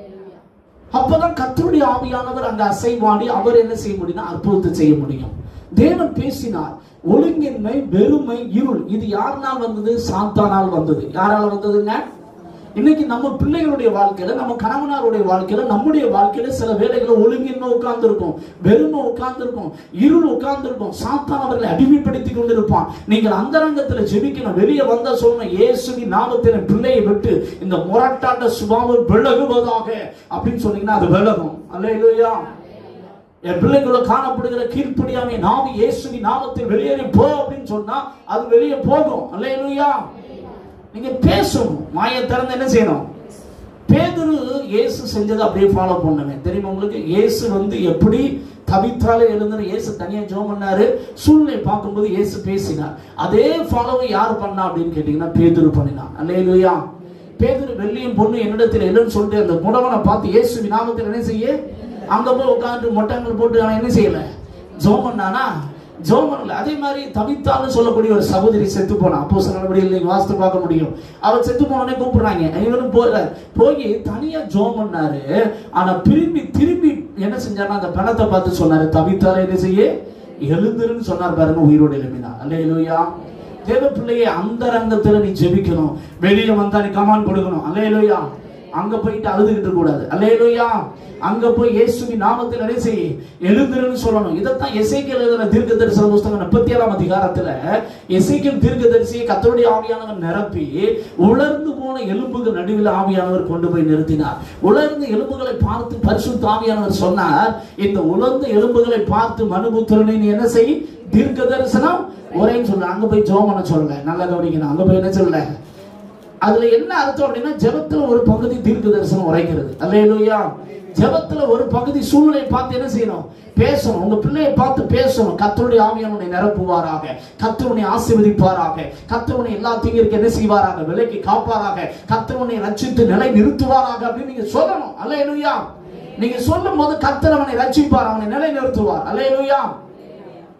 அப்பதான் கர்த்தருடைய ஆவியானவர் அங்க அசைவாடி அவர் என்ன செய்ய முடியும்னா அற்புதத்தை செய்ய முடியும் தேவன் பேசினார் ஒழுங்கின்மை வெறுமை இருள் இது யாருனால் வந்தது சாத்தானால் வந்தது யாரால வந்ததுங்க இன்னைக்கு நம்ம பிள்ளைகளுடைய வாழ்க்கையில நம்ம கணவனாருடைய வாழ்க்கையில நம்முடைய வாழ்க்கையில சில வேலைகளை ஒழுங்கின்மை உட்கார்ந்து இருக்கும் வெறுமை உட்கார்ந்து இருக்கும் இருள் உட்கார்ந்து இருக்கும் சாத்தான் அவர்களை அடிமைப்படுத்தி கொண்டிருப்பான் நீங்கள் அந்தரங்கத்துல ஜெபிக்கணும் வெளியே வந்தா சொல்லணும் இயேசுவின் நாமத்தில் என் பிள்ளையை விட்டு இந்த முரட்டாட்ட சுபாவம் விலகுவதாக அப்படின்னு சொன்னீங்கன்னா அது விலகும் அல்லேலூயா என் பிள்ளைக்குள்ள காணப்படுகிற கீழ்ப்படியாமை நாவி இயேசுவி நாமத்தில் வெளியேறி போ அப்படின்னு சொன்னா அது வெளியே போகும் அல்லேலூயா நீங்க பேசணும் மாய திறந்து என்ன செய்யணும் பேதுரு இயேசு செஞ்சதை அப்படியே ஃபாலோ பண்ணுங்க தெரியுமா உங்களுக்கு இயேசு வந்து எப்படி தவித்தாலே எழுந்து இயேசு தனியா ஜோம் பண்ணாரு சூழ்நிலை பார்க்கும்போது இயேசு பேசினார் அதே ஃபாலோவை யார் பண்ணா அப்படின்னு கேட்டீங்கன்னா பேதுரு பண்ணினான் அல்லேலூயா பேதுரு வெள்ளியும் பொண்ணு என்னிடத்தில் இல்லைன்னு சொல்லிட்டு அந்த முடவனை பார்த்து இயேசு நாமத்தில் என்ன செய்ய அங்க போய் உட்கார்ந்து மொட்டங்கள் போட்டு அவன் என்ன செய்யல ஜோம் பண்ணானா ஜோம் பண்ணல அதே மாதிரி தவித்தாலும் சொல்லக்கூடிய ஒரு சகோதரி செத்து போனா அப்போ நல்லபடியில் நீங்க வாஸ்து பார்க்க முடியும் அவர் செத்து போனோடனே கூப்பிடுறாங்க இவரும் போல போய் தனியா ஜோம் பண்ணாரு ஆனா திரும்பி திரும்பி என்ன செஞ்சாருன்னா அந்த பணத்தை பார்த்து சொன்னாரு தவித்தால என்ன செய்ய எழுந்துருன்னு சொன்னார் பாருங்க உயிரோடு எழுப்பினா அல்ல தேவ பிள்ளையை அந்த ரங்கத்துல நீ ஜெபிக்கணும் வெளியில வந்தா நீ கமான் கொடுக்கணும் அல்லேலூயா அங்க போயிட்டு அழுதுகிட்டு இருக்க கூடாது அல்லேலூயா அங்க போய் இயேசுவின் நாமத்தில் என்ன செய் எழுந்துருன்னு சொல்லணும் இதைத்தான் எசேக்கியல் எழுதின தீர்க்க தரிசன புஸ்தகம் முப்பத்தி ஏழாம் அதிகாரத்துல எசேக்கியல் தீர்க்க தரிசியை கத்தருடைய ஆவியானவர் நிரப்பி உலர்ந்து போன எலும்புகள் நடுவில் ஆவியானவர் கொண்டு போய் நிறுத்தினார் உலர்ந்த எலும்புகளை பார்த்து பரிசுத்த ஆவியானவர் சொன்னார் இந்த உலர்ந்த எலும்புகளை பார்த்து மனுபுத்திரனை நீ என்ன செய் தீர்க்க தரிசனம் ஒரேன்னு சொல்ல அங்க போய் ஜோம் பண்ண சொல்லல நல்லா கவனிக்கணும் அங்க போய் என்ன சொல்லல அதுல என்ன அர்த்தம் அப்படின்னா ஜெபத்துல ஒரு பகுதி தீர்க்க தரிசனம் உரைக்கிறது அல்லேலூயா ஜெபத்துல ஒரு பகுதி சூழ்நிலையை பார்த்து என்ன செய்யணும் பேசணும் உங்க பிள்ளையை பார்த்து பேசணும் கத்தருடைய ஆவியானுடைய நிரப்புவாராக கத்தருனை ஆசீர்வதிப்பாராக கத்தருனை எல்லா தீங்கிற்கு என்ன செய்வாராக விலைக்கு காப்பாராக கத்தருனை ரட்சித்து நிலை நிறுத்துவாராக அப்படின்னு நீங்க சொல்லணும் அல்லேலூயா நீங்க சொல்லும் போது கத்தர் அவனை ரட்சிப்பார் அவனை நிலை நிறுத்துவார் அல்லேலூயா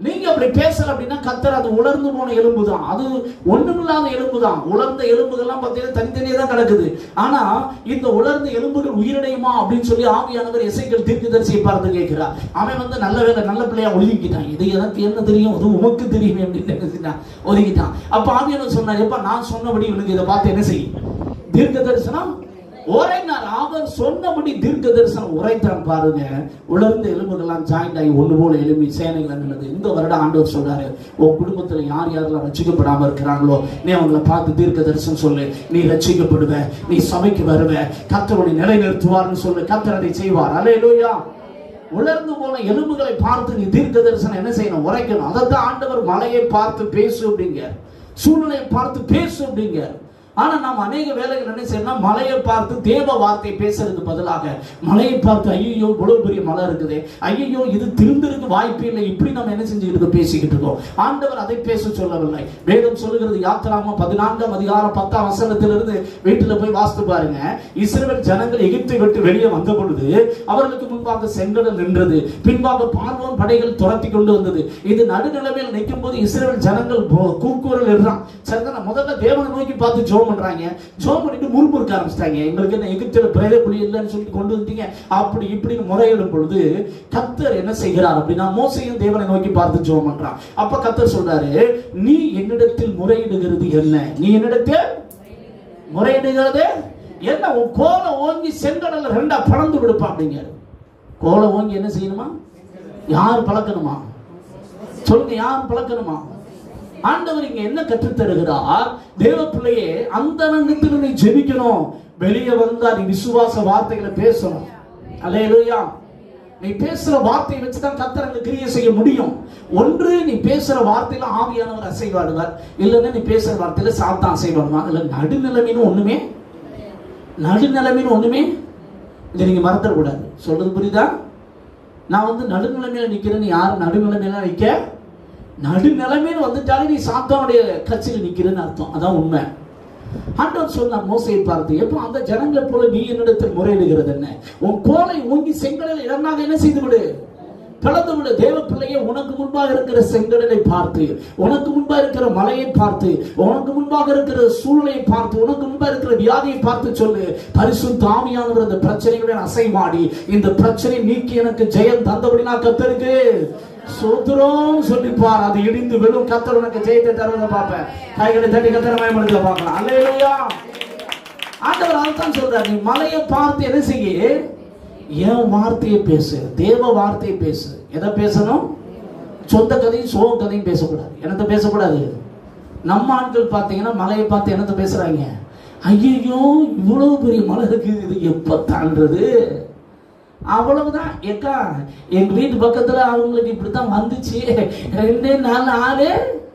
நீங்க அப்படி பேசல அப்படின்னா கத்தர் அது உலர்ந்து போன எலும்பு தான் அது ஒண்ணுமில்லாத எலும்பு தான் உலர்ந்த எலும்புகள்லாம் பார்த்தீங்கன்னா தனித்தனியே தான் கிடக்குது ஆனா இந்த உலர்ந்த எலும்புகள் உயிரடையுமா அப்படின்னு சொல்லி ஆவியானவர் இசைகள் தீர்க்கதரிசியை பார்த்து கேட்கிறார் அவன் வந்து நல்ல வேலை நல்ல பிள்ளையா ஒதுக்கிட்டான் இது எனக்கு என்ன தெரியும் அது உமக்கு தெரியுமே அப்படின்னு நினைச்சுட்டான் ஒதுக்கிட்டான் அப்ப ஆவியானவர் சொன்னார் எப்ப நான் சொன்னபடி இவனுக்கு இதை பார்த்து என்ன செய்யும் தீர்க்க தரிசனம் உரைனார் அவர் சொன்னபடி தீர்க்க தரிசனம் உரைத்தான் பாருங்க உலர்ந்த எலும்புகள்லாம் ஜாயிண்ட் ஆகி ஒண்ணு போல எலும்பி சேனைகள் நின்னது இந்த வருடம் ஆண்டவர் சொல்றாரு உன் குடும்பத்துல யார் யாரெல்லாம் ரட்சிக்கப்படாம இருக்கிறாங்களோ நீ அவங்கள பார்த்து தீர்க்க தரிசனம் சொல்லு நீ ரட்சிக்கப்படுவ நீ சபைக்கு வருவ கத்தருடைய நிலை நிறுத்துவார்னு சொல்லு கத்தர் அதை செய்வார் அல்லேலூயா உலர்ந்து போன எலும்புகளை பார்த்து நீ தீர்க்க தரிசனம் என்ன செய்யணும் உரைக்கணும் அதைத்தான் ஆண்டவர் மலையை பார்த்து பேசு அப்படிங்க சூழ்நிலையை பார்த்து பேசு அப்படிங்க ஆனா நாம் அநேக வேலைகள் என்ன செய்யணும் மலையை பார்த்து தேவ வார்த்தை பேசுறதுக்கு பதிலாக மலையை பார்த்து ஐயோ இவ்வளவு பெரிய மலை இருக்குது ஐயோ இது திருந்திருக்கு வாய்ப்பே இல்லை இப்படி நம்ம என்ன செஞ்சுக்கிட்டு இருக்கோம், பேசிக்கிட்டு இருக்கோம் ஆண்டவர் அதை பேச சொல்லவில்லை வேதம் சொல்லுகிறது யாத்திராம பதினான்காம் அதிகாரம் பத்தாம் வசனத்திலிருந்து வீட்டுல போய் வாசித்து பாருங்க இஸ்ரவேல் ஜனங்கள் எகிப்தை விட்டு வெளியே வந்த பொழுது அவர்களுக்கு முன்பாக செங்கடல் நின்றது பின்பாக பார்வோன் படைகள் துரத்தி கொண்டு வந்தது இது நடுநிலைமையில் நிற்கும் போது இஸ்ரவேல் ஜனங்கள் போ- கூக்குரல் இடுறான் சரிதானே முதல்ல தேவனை நோக்கி பார்த்து ஜோம் பண்றாங்க ஜோம் பண்ணிட்டு முறுமுறுக்க ஆரம்பிச்சிட்டாங்க எங்களுக்கு என்ன எகிப்தில பிரேத குழி இல்லைன்னு சொல்லிட்டு கொண்டு வந்துட்டீங்க அப்படி இப்படின்னு முறையிடும் பொழுது கத்தர் என்ன செய்கிறார் அப்படின்னா மோசையும் தேவனை நோக்கி பார்த்து ஜோம் பண்றான் அப்ப கத்தர் சொல்றாரு நீ என்னிடத்தில் முறையிடுகிறது என்ன நீ என்னிடத்தில் முறையிடுகிறது என்ன உன் கோலை ஓங்கி செங்கடல ரெண்டா பறந்து விடுப்பா அப்படிங்க கோலை ஓங்கி என்ன செய்யணுமா யார் பழக்கணுமா சொல்லுங்க யார் பழக்கணுமா ஆண்டவர் இங்க என்ன கற்றுத் தருகிறார் தேவ பிள்ளையே அந்த நங்கத்தில் நீ ஜெபிக்கணும் வெளியே வந்தா நீ விசுவாச வார்த்தைகளை பேசணும் அல்லேலூயா நீ பேசுற வார்த்தையை வச்சு தான் கத்தர் அங்க கிரியை செய்ய முடியும் ஒன்று நீ பேசுற வார்த்தையில ஆவியானவர் அசைவாடுவார் இல்லைன்னா நீ பேசுற வார்த்தையில சாத்தான் அசைவாடுவான் இல்ல நடுநிலைமைன்னு ஒண்ணுமே நடுநிலைமைன்னு ஒண்ணுமே இதை நீங்க மறந்துடக்கூடாது சொல்றது புரியுதா நான் வந்து நடுநிலைமையில நிக்கிறேன்னு யாரும் நடுநிலைமையில நிக்க நடுநிலைமையில வந்துட்டாலே நீ சாத்தானுடைய கட்சியில் நிக்கிறேன்னு அர்த்தம் அதான் உண்மை ஆண்டவர் சொன்னார் மோசையை பார்த்து எப்போ அந்த ஜனங்களை போல நீ என்னிடத்தில் முறையிடுகிறது என்ன உன் கோலை ஓங்கி செங்கடலை இரண்டாக என்ன செய்து விடு பிளந்து விடு தேவ பிள்ளையே உனக்கு முன்பாக இருக்கிற செங்கடலை பார்த்து உனக்கு முன்பாக இருக்கிற மலையை பார்த்து உனக்கு முன்பாக இருக்கிற சூழ்நிலையை பார்த்து உனக்கு முன்பாக இருக்கிற வியாதியை பார்த்து சொல்லு பரிசுத்த ஆவியானவர் அந்த பிரச்சனையுடன் அசைவாடி இந்த பிரச்சனை நீக்கி எனக்கு ஜெயம் தந்தபடி நான் கத்தருக்கு சோத்திரம் சொல்லிப்பார் அது இடிந்து விழும் கத்தர் உனக்கு ஜெயத்தை தருவதை பார்ப்பேன் கைகளை தட்டி கத்தர மயமடுத்த பார்க்கலாம் அல்லேலூயா ஆண்டவர் அதைத்தான் சொல்றார் நீ மலையை பார்த்து என்ன செய்ய என் வார்த்தையை பேசு தேவ வார்த்தையை பேசு எதை பேசணும் சொந்த கதையும் சோக கதையும் பேசக்கூடாது என்னத்தை பேசக்கூடாது நம்ம ஆட்கள் பார்த்தீங்கன்னா மலையை பார்த்து என்னத்தை பேசுறாங்க ஐயோ இவ்வளவு பெரிய மலை இருக்குது இது எப்ப தாண்டது அவ்வளவுதான் ஏக்கா எங்க வீட்டு பக்கத்துல அவங்களுக்கு இப்படித்தான் வந்துச்சு ரெண்டே நாள் ஆளு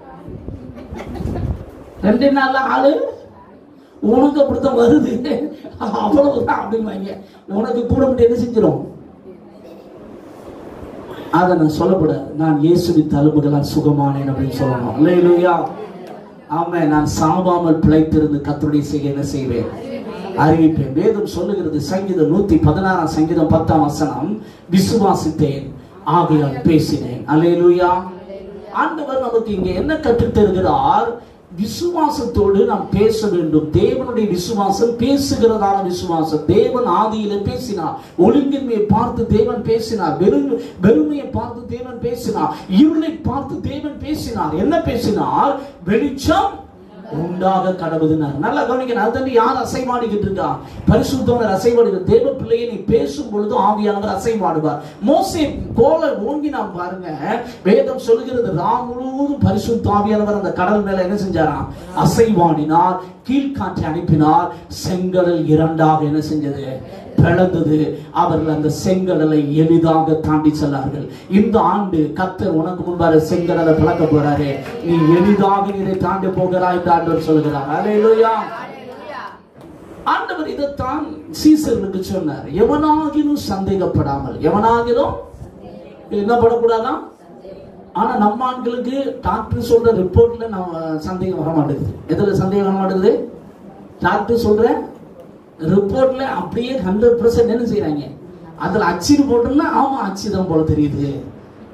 ரெண்டே நாள்ல ஆளு உனக்கு அப்படித்தான் வருது அவ்வளவுதான் அப்படிம்பாங்க உனக்கு கூட மட்டும் என்ன செஞ்சிடும் அதை நான் சொல்லக்கூடாது நான் இயேசுவின் தழும்புகளால் சுகமானேன் அப்படின்னு சொல்லணும் அல்லேலூயா ஆமே நான் சாவாமல் பிழைத்திருந்து கத்தருடைய செய்ய என்ன செய்வேன் அறிவிப்பேன் வேதம் சொல்லுகிறது சங்கீதம் நூத்தி பதினாறாம் சங்கீதம் பத்தாம் வசனம் விசுவாசித்தேன் ஆகையால் பேசினேன் அல்லேலூயா ஆண்டவர் நமக்கு இங்க என்ன கற்றுத் தருகிறார் விசுவாசத்தோடு நாம் பேச வேண்டும் தேவனுடைய விசுவாசம் பேசுகிறதான விசுவாசம் தேவன் ஆதியில பேசினார் ஒழுங்கின்மையை பார்த்து தேவன் பேசினார் வெறும் வெறுமையை பார்த்து தேவன் பேசினார் இருளை பார்த்து தேவன் பேசினார் என்ன பேசினார் வெளிச்சம் உண்டாக கடவுதுனார் நல்லா கவனிக்கணும் அது வந்து யார் அசைவாடிக்கிட்டு இருக்கா பரிசுத்தவர் அசைவாடுகிற தேவ பிள்ளையை நீ பேசும் பொழுது ஆவியானவர் அசைவாடுவார் மோசே கோலை ஓங்கி நாம் பாருங்க வேதம் சொல்லுகிறது ராம் முழுவதும் பரிசுத்த ஆவியானவர் அந்த கடல் மேல என்ன செஞ்சாராம் அசைவாடினார் கீழ்காற்றை அனுப்பினார் செங்கடல் இரண்டாக என்ன செஞ்சது பிளந்தது அவர்கள் அந்த செங்கடலை எளிதாக தாண்டி செல்லார்கள் இந்த ஆண்டு கத்தர் உனக்கு முன்பாக செங்கடலை பிளக்க போறாரு நீ எளிதாக நீ இதை தாண்டி போகிறாய் என்று ஆண்டவர் சொல்கிறார் அல்லேலூயா ஆண்டவர் இதைத்தான் சீசர்களுக்கு சொன்னார் எவனாகிலும் சந்தேகப்படாமல் எவனாகிலும் என்ன படக்கூடாதான் ஆனா நம்ம ஆட்களுக்கு டாக்டர் சொல்ற ரிப்போர்ட்ல நம்ம சந்தேகம் வர மாட்டேங்குது எதுல சந்தேகம் வர மாட்டேங்குது டாக்டர் சொல்ற ரிப்போர்ட்ல அப்படியே ஹண்ட்ரட் பர்சன்ட் என்ன செய்யறாங்க அதுல அச்சின்னு போட்டோம்னா ஆமா அச்சு தான் போல தெரியுது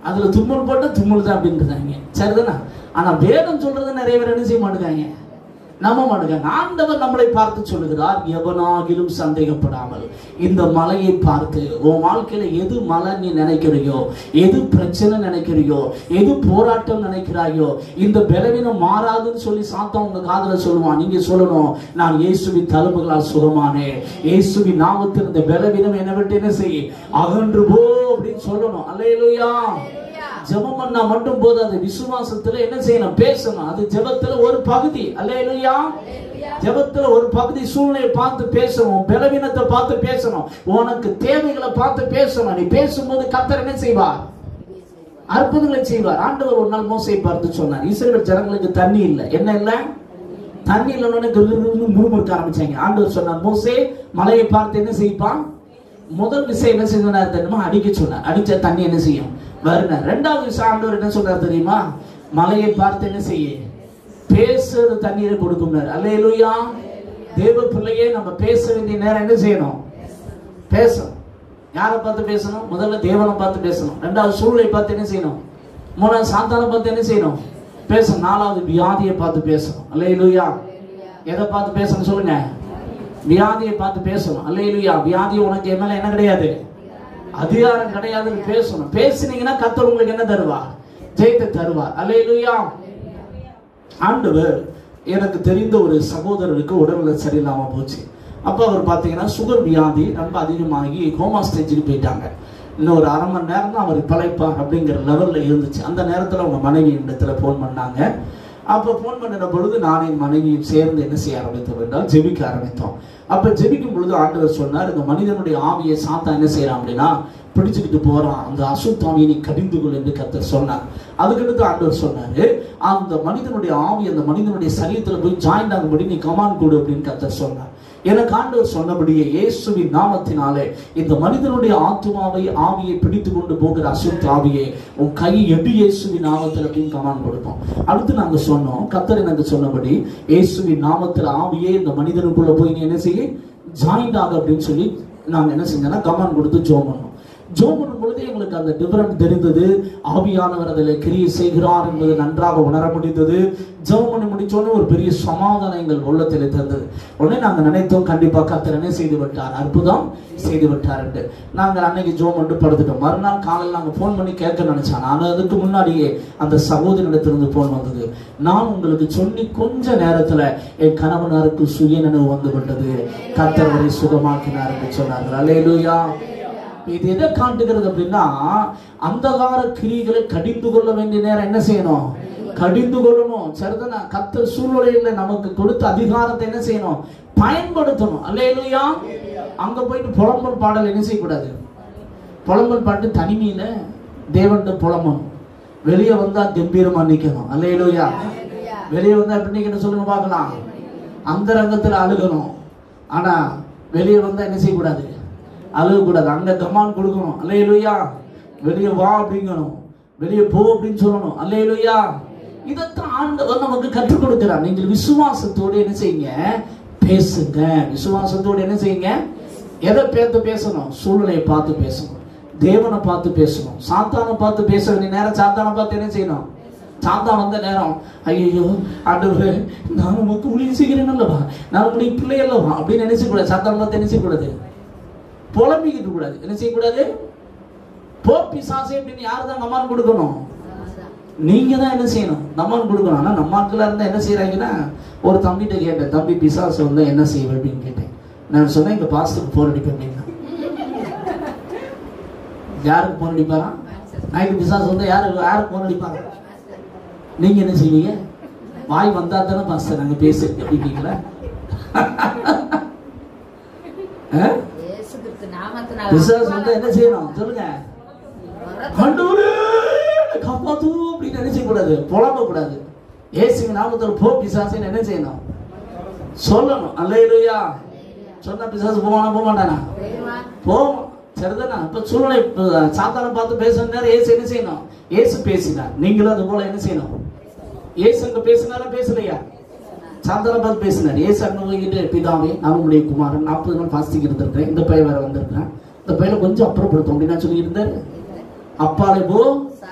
அதுல தும்மல் போட்டா தும்மல் தான் அப்படின்றாங்க சரிதானே ஆனா வேதம் சொல்றது நிறைய பேர் என்ன செய்ய மாட்டேங்காங்க நம்ப மாட்டேங்க ஆண்டவர் நம்மளை பார்த்து சொல்லுகிறார் எவனாகிலும் சந்தேகப்படாமல் இந்த மலையை பார்த்து உன் வாழ்க்கையில எது மலை நீ நினைக்கிறியோ எது பிரச்சனை நினைக்கிறியோ எது போராட்டம் நினைக்கிறாயோ இந்த பலவீனம் மாறாதுன்னு சொல்லி சாத்தம் உங்க காதுல சொல்லுவான் நீங்க சொல்லணும் நான் இயேசுவின் தழும்புகளால் சுகமானேன் இயேசுவின் நாமத்தில் இந்த பலவீனம் என்னை விட்டு என்ன செய்ய அகன்று போ அப்படின்னு சொல்லணும் அல்லேலூயா ஜெபம் பண்ணா மட்டும் போதாது விசுவாசத்துல என்ன செய்யணும் பேசணும் அது ஜெபத்துல ஒரு பகுதி அல்லேலூயா ஜெபத்துல ஒரு பகுதி சூழ்நிலையை பார்த்து பேசணும் பலவீனத்தை பார்த்து பேசணும் உனக்கு தேவைகளை பார்த்து பேசணும் நீ பேசும்போது கத்தர் என்ன செய்வார் அற்புதங்களை செய்வார் ஆண்டவர் ஒரு நாள் மோசை பார்த்து சொன்னார் இஸ்ரேல் ஜனங்களுக்கு தண்ணி இல்லை என்ன இல்லை தண்ணி இல்லைன்னு முறுமுறுக்க ஆரம்பிச்சாங்க ஆண்டவர் சொன்னார் மோசே மலையை பார்த்து என்ன செய்ப்பான் முதல் விஷயம் என்ன செய்தார் தெரியுமா அடிக்க சொன்னார் அடிச்ச தண்ணி என்ன செய்யும் வருண ரெண்டாவது விஷயம் ஆண்டவர் என்ன சொன்னார் தெரியுமா மலையை பார்த்து என்ன செய்ய பேசுறது தண்ணீரை கொடுக்கும்னார் அல்லேலூயா தேவ பிள்ளையே நம்ம பேச வேண்டிய நேரம் என்ன செய்யணும் பேசணும் யாரை பார்த்து பேசணும் முதல்ல தேவனை பார்த்து பேசணும் ரெண்டாவது சூழ்நிலை பார்த்து என்ன செய்யணும் மூணாவது சாத்தானை பார்த்து என்ன செய்யணும் பேசணும் நாலாவது வியாதியை பார்த்து பேசணும் அல்லேலூயா எதை பார்த்து பேசணும் சொல்லுங்க வியாதியை பார்த்து பேசணும் அல்லேலூயா வியாதி உனக்கு என் மேல என்ன கிடையாது அதிகாரம் கிடையாதுன்னு பேசணும் பேசுனீங்கன்னா கத்தர் உங்களுக்கு என்ன தருவார் ஜெயத்தை தருவார் அல்லேலூயா ஆண்டவர் எனக்கு தெரிந்த ஒரு சகோதரருக்கு உடல்நிலை சரியில்லாம போச்சு அப்போ அவர் பார்த்தீங்கன்னா சுகர் வியாதி ரொம்ப அதிகமாகி கோமா ஸ்டேஜுக்கு போயிட்டாங்க இன்னும் ஒரு அரை மணி நேரம் தான் அவர் பிழைப்பார் அப்படிங்கிற லெவலில் இருந்துச்சு அந்த நேரத்தில் அவங்க மனைவி இடத்துல ஃபோன் பண்ணாங்க அப்போ ஃபோன் பண்ணின பொழுது நானும் என் மனைவியும் சேர்ந்து என்ன செய்ய ஆரம்பித்தோம் என்றால் ஜெபிக்க ஆரம்பித்தோம் அப்போ ஜெபிக்கும் பொழுது ஆண்டவர் சொன்னார் இந்த மனிதனுடைய ஆவியை சாத்தா என்ன செய்யறான் அப்படின்னா பிடிச்சுக்கிட்டு போறான் அந்த அசுத்தாவியை நீ கடிந்து கொள் என்று கத்தர் சொன்னார் அதுக்கடுத்து ஆண்டவர் சொன்னாரு அந்த மனிதனுடைய ஆவி அந்த மனிதனுடைய சரீரத்துல போய் ஜாயின் ஆகும்படி நீ கமான் கொடு அப்படின்னு கத்தர் சொன்னார் எனக்கு ஆண்டவர் சொன்னபடியே இயேசுவின் நாமத்தினாலே இந்த மனிதனுடைய ஆத்மாவை ஆவியை பிடித்து கொண்டு போகிற அசுத்த ஆவியை உன் கை எடு இயேசுவின் நாமத்தில் அப்படின்னு கமான் கொடுப்போம் அடுத்து நாங்க சொன்னோம் கத்தர் எனக்கு சொன்னபடி இயேசுவின் நாமத்தில் ஆவியே இந்த மனிதனுக்குள்ள போய் நீ என்ன செய்ய ஜாயிண்ட் ஆக அப்படின்னு சொல்லி நாங்க என்ன செஞ்சோம்னா கமான் கொடுத்து ஜோம் பண்ணோம் ஜோம் பண்ணும் பொழுது எங்களுக்கு அந்த டிஃபரண்ட் தெரிந்தது ஆவியானவர் அதில் கிரியை செய்கிறார் என்பது நன்றாக உணர முடிந்தது ஜெபம் பண்ணி முடிச்சோன்னு ஒரு பெரிய சமாதானம் எங்கள் உள்ளத்தில் தந்தது உடனே நாங்கள் நினைத்தோம் கண்டிப்பாக கத்தர் என்ன செய்து விட்டார் அற்புதம் செய்து விட்டார் என்று நாங்கள் அன்னைக்கு ஜோம் பண்ணிட்டு படுத்துட்டோம் மறுநாள் காலையில் நாங்கள் ஃபோன் பண்ணி கேட்க நினைச்சோம் நான் அதுக்கு முன்னாடியே அந்த சகோதரிடத்திலிருந்து ஃபோன் வந்தது நான் உங்களுக்கு சொல்லி கொஞ்ச நேரத்தில் என் கணவனாருக்கு சுயநினைவு வந்து விட்டது கத்தர் வரை சுகமாக்கினார் என்று சொன்னார்கள் அலேலூயா இது எதை காட்டுகிறது அப்படின்னா அந்தகார கிரிகளை கடிந்து கொள்ள வேண்டிய நேரம் என்ன செய்யணும் கடிந்து கொள்ளணும் சரிதானே கத்த சூழ்நிலையில நமக்கு கொடுத்த அதிகாரத்தை என்ன செய்யணும் பயன்படுத்தணும் அல்லையா அங்க போயிட்டு புலம்பல் பாடல் என்ன செய்யக்கூடாது புலம்பல் பாட்டு தனிமையில தேவன்கிட்ட புலம்பணும் வெளியே வந்தா கம்பீரமா நிக்கணும் அல்லையா வெளியே வந்தா எப்படி நிக்கணும் சொல்லுங்க பார்க்கலாம் அந்த ரங்கத்துல அழுகணும் ஆனா வெளியே வந்தா என்ன செய்யக்கூடாது அழுகக்கூடாது அங்க கமான் கொடுக்கணும் அல்லையிலுயா வெளியே வா அப்படிங்கணும் வெளியே போ அப்படின்னு சொல்லணும் அல்லையிலுயா இதைத்தான் ஆண்டவர் நமக்கு கற்றுக் கொடுக்கிறார் நீங்கள் விசுவாசத்தோடு என்ன செய்யுங்க பேசுங்க விசுவாசத்தோடு என்ன செய்யுங்க எதை பேத்து பேசணும் சூழ்நிலையை பார்த்து பேசணும் தேவனை பார்த்து பேசணும் சாத்தானை பார்த்து பேச வேண்டிய நேரம் சாத்தானை பார்த்து என்ன செய்யணும் சாத்தா வந்த நேரம் ஐயோ ஆண்டவரே நான் உமக்கு ஊழியம் செய்கிறேன் அல்லவா நான் உங்களுடைய பிள்ளை அல்லவா அப்படின்னு நினைச்சக்கூடாது சாத்தானை பார்த்து என்ன செய்யக்கூடாது புலம்பிக்கிட்டு கூடாது என்ன செய்யக்கூடாது போ பிசாசே அப்படின்னு யாரு தான் நம்மான் கொடுக்கணும் நீங்க தான் என்ன செய்யணும் நம்மான் கொடுக்கணும் ஆனா நம்ம ஆட்களா இருந்தா என்ன செய்யறாங்கன்னா ஒரு தம்பிகிட்ட கேட்டேன் தம்பி பிசாசு வந்தா என்ன செய்வேன் அப்படின்னு கேட்டேன் நான் சொன்னேன் இங்க பாஸ்டருக்கு போன் அடிப்பேன் அப்படின்னா யாருக்கு போன் அடிப்பாரா நைட்டு பிசாசு வந்தா யாரு யாருக்கு போன் அடிப்பாங்க நீங்க என்ன செய்வீங்க வாய் வந்தா தானே பாஸ்டர் நாங்க பேசு அப்படிங்களா இயேசு கிறிஸ்து நாமத்தினால பிசாசு வந்தா என்ன செய்யணும் சொல்லுங்க வரட்டும். ஆண்டவரே என்னை காப்பாத்து அப்படின்னு என்ன செய்யக்கூடாது புலம்ப கூடாது ஏசுவின் நாமத்தில் போ பிசாசுன்னு என்ன செய்யணும் சொல்லணும் அல்லையா சொன்ன பிசாசு போவானா போக மாட்டானா தெரியுமா? போவோம் சரிதானா இப்ப சூழ்நிலை இப்ப சாத்தானை பார்த்து பேசுற நேரம் ஏசு என்ன செய்யணும் ஏசு பேசினார் நீங்களும் அது போல என்ன செய்யணும் ஏசு அங்க பேசினாரா பேசலையா சாந்தான பார்த்து பேசினார் ஏசு அங்க போய்கிட்டு பிதாவே நான் உங்களுடைய குமாரன் நாற்பது நாள் பாஸ்டிங் இருந்திருக்கிறேன் இந்த பையன் வேற வந்திருக்கிறேன் இந்த பையனை கொஞ்சம் அப்புறப்படுத்தும் அப்படின்னு நான் சொல்லிட்டு இருந்தாரு அப்பாலே போ சாத்தானே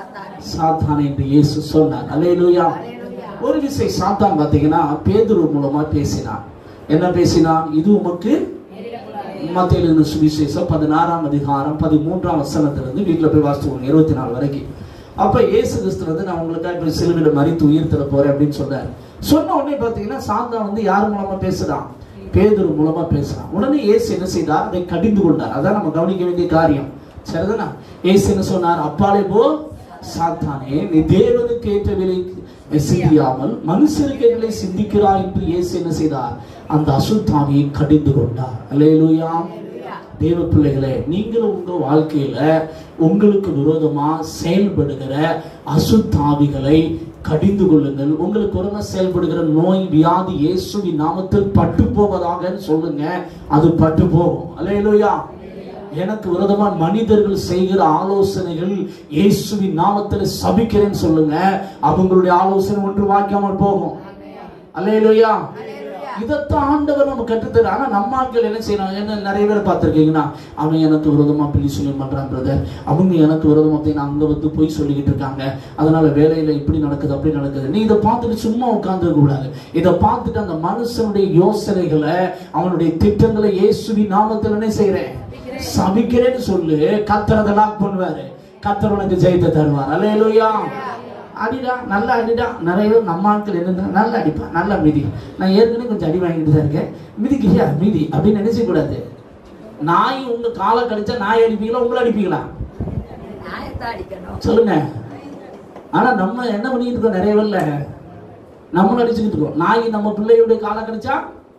சாத்தான் என்று இயேசு சொன்னார் அல்லேலூயா அல்லேலூயா. ஒரு விசை சாத்தான் பார்த்தீங்கன்னா பேதுரு மூலமா பேசினான் என்ன பேசினான் இது உமக்கு மத்தியில் சுவிசேஷம் பதினாறாம் அதிகாரம் பதிமூன்றாம் வசனத்திலிருந்து வீட்டுல போய் வாசித்து இருபத்தி நாலு வரைக்கும் அப்ப இயேசு கிறிஸ்து வந்து நான் உங்களுக்காக இப்ப சிலுவையில மறித்து உயிர் தர போறேன் அப்படின்னு சொன்னார் சொன்ன உடனே பாத்தீங்கன்னா சாந்தா வந்து யார் மூலமா பேசுறான் பேதுரு மூலமா பேசுறான் உடனே இயேசு என்ன செய்தார் அதை கடிந்து கொண்டார் அதான் நம்ம கவனிக்க வேண்டிய காரியம் சரிதானா இயேசு என்ன சொன்னார் அப்பாலே போ சாத்தானே நீ தேவனுக்கு ஏற்ற விலை சிந்தியாமல் மனுஷருக்கு எங்களை சிந்திக்கிறாய் என்று இயேசு என்ன செய்தார் அந்த அசுத்தாவியை கடிந்து கொண்டார் அல்லேலூயா அல்லேலூயா. தேவ பிள்ளைகளே நீங்களும் உங்க வாழ்க்கையில உங்களுக்கு விரோதமா செயல்படுகிற அசுத்தாவிகளை கடிந்து கொள்ளுங்கள் உங்களுக்கு ஒரு செயல்படுகிற நோய் வியாதி இயேசுவின் நாமத்தில் பட்டு போவதாக சொல்லுங்க அது பட்டு போகும் அல்லேலூயா எனக்கு விரோதமா மனிதர்கள் செய்கிற ஆலோசனைகள் இயேசுவின் நாமத்தில் சபிக்கிறேன்னு சொல்லுங்க அவங்களுடைய ஆலோசனை ஒன்று வாய்க்காமல் போகும் அல்லேலூயா இதைத்தான் ஆண்டவர் நம்ம கற்றுத்தர ஆனா நம்ம ஆட்கள் என்ன செய்யணும் என்ன நிறைய பேரை பார்த்திருக்கீங்கன்னா அவன் எனக்கு விரோதமா பிள்ளை சொல்லி பண்றான் பிரதர் அவங்க எனக்கு விரோதமா அப்படின்னு அங்க வந்து போய் சொல்லிக்கிட்டு இருக்காங்க அதனால வேலையில இப்படி நடக்குது அப்படி நடக்குது நீ இதை பார்த்துட்டு சும்மா உட்கார்ந்து கூடாது இதை பார்த்துட்டு அந்த மனுஷனுடைய யோசனைகளை அவனுடைய திட்டங்களை இயேசுவின் நாமத்தில் என்ன செய்யறேன் சபிக்கிறேன்னு சொல்லு கத்தர் அதை லாக் பண்ணுவாரு கத்தர் உனக்கு ஜெயத்தை தருவார் அல்லேலூயா அடிடா நல்லா அடிடா நிறைய பேர் நம்ம ஆட்கள் என்ன நல்லா அடிப்பான் நல்லா மிதி நான் ஏற்கனவே கொஞ்சம் அடி வாங்கிட்டு தான் இருக்கேன் மிதிக்கிறியா மிதி அப்படின்னு நினைச்ச கூடாது நாய் உங்க காலை கடிச்சா நாய் அடிப்பீங்களா உங்களை அடிப்பீங்களா நியாயத்தை அடிக்கணும் சொல்லுங்க ஆனா நம்ம என்ன பண்ணிட்டு இருக்கோம் நிறைய பேர்ல நம்மளும் அடிச்சுக்கிட்டு இருக்கோம் நாய் நம்ம பிள்ளையுடைய காலை கடிச்சா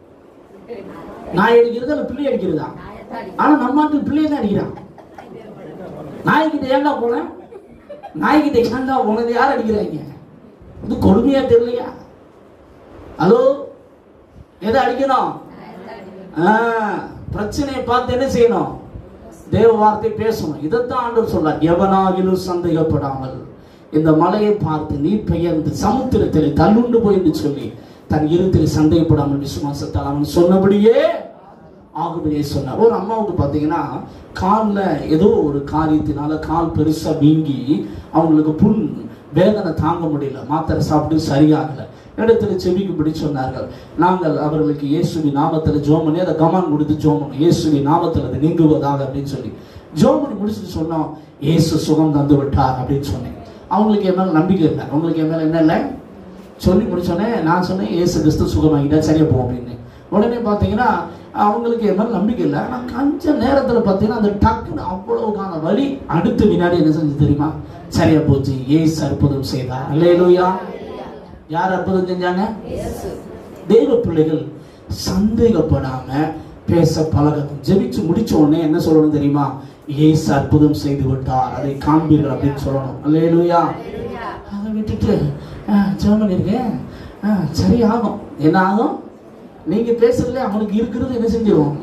நாய் அடிக்கிறது அல்ல பிள்ளை அடிக்கிறதா நியாயத்தை அடிக்கணும் ஆனா நம்ம நாட்டில் பிள்ளையை தான் அடிக்கிறான் நாய்கிட்ட ஏன்டா போனேன் நாய்கிட்ட ஏன்டா போனது யார் அடிக்கிறாங்க இது கொடுமையா தெரியலையா ஹலோ எதை அடிக்கணும் நியாயத்தை அடிக்கணும் ஆ, பிரச்சனையை பார்த்து என்ன செய்யணும் தேவ வார்த்தை பேசணும் இதைத்தான் ஆண்டவர் சொல்றார் எவனாகிலும் சந்தேகப்படாமல் இந்த மலையை பார்த்து நீ பெயர்ந்து சமுத்திரத்தில் தள்ளுண்டு போய் என்று சொல்லி தன் இருத்தில் சந்தேகப்படாமல் விசுவாசத்தால் அவன் சொன்னபடியே ஆகுபடியே சொன்னார் ஒரு அம்மாவுக்கு பார்த்தீங்கன்னா காலில் ஏதோ ஒரு காரியத்தினால கால் பெருசா வீங்கி அவங்களுக்கு புண் வேதனை தாங்க முடியல மாத்திரை சாப்பிட்டு சரியாகல இடத்துல செவிக்கும்படி சொன்னார்கள் நாங்கள் அவர்களுக்கு இயேசுவி நாமத்துல ஜோம் பண்ணி அதை கமான் கொடுத்து ஜோம் பண்ணோம் இயேசுவி நாமத்தில் அது நீங்குவதாக அப்படின்னு சொல்லி ஜோம் பண்ணி முடிச்சுட்டு சொன்னோம் இயேசு சுகம் தந்து விட்டார் அப்படின்னு சொன்னேன் அவங்களுக்கு என் மேல நம்பிக்கை இல்லை அவங்களுக்கு என் மேல என்ன இல்லை சொல்லி முடிச்சோடனே நான் சொன்னேன் ஏசு கிறிஸ்து சுகமாகிட்டா சரியா போகும் அப்படின்னு உடனே பார்த்தீங்கன்னா அவங்களுக்கு என் மேல நம்பிக்கை இல்லை ஆனால் கொஞ்ச நேரத்தில் பார்த்தீங்கன்னா அந்த டக்குன்னு அவ்வளவுக்கான வலி அடுத்த வினாடி என்ன செஞ்சு தெரியுமா சரியா போச்சு ஏசு அற்புதம் செய்தார் அல்லேலூயா யார் அற்புதம் செஞ்சாங்க இயேசு தெய்வ பிள்ளைகள் சந்தேகப்படாம பேச பழகணும் ஜெபிச்சு முடிச்ச உடனே என்ன சொல்லணும் தெரியுமா ஏசு அற்புதம் செய்து விட்டார் அதை காண்பீர்கள் அப்படின்னு சொல்லணும் அல்லேலூயா அல்லேலூயா. அதை விட்டுட்டு ஜெபம் பண்ணியிருக்கேன் ஆ, சரி ஆகும் என்ன ஆகும் நீங்க பேசுறதுல அவனுக்கு இருக்கிறது என்ன செஞ்சிடும்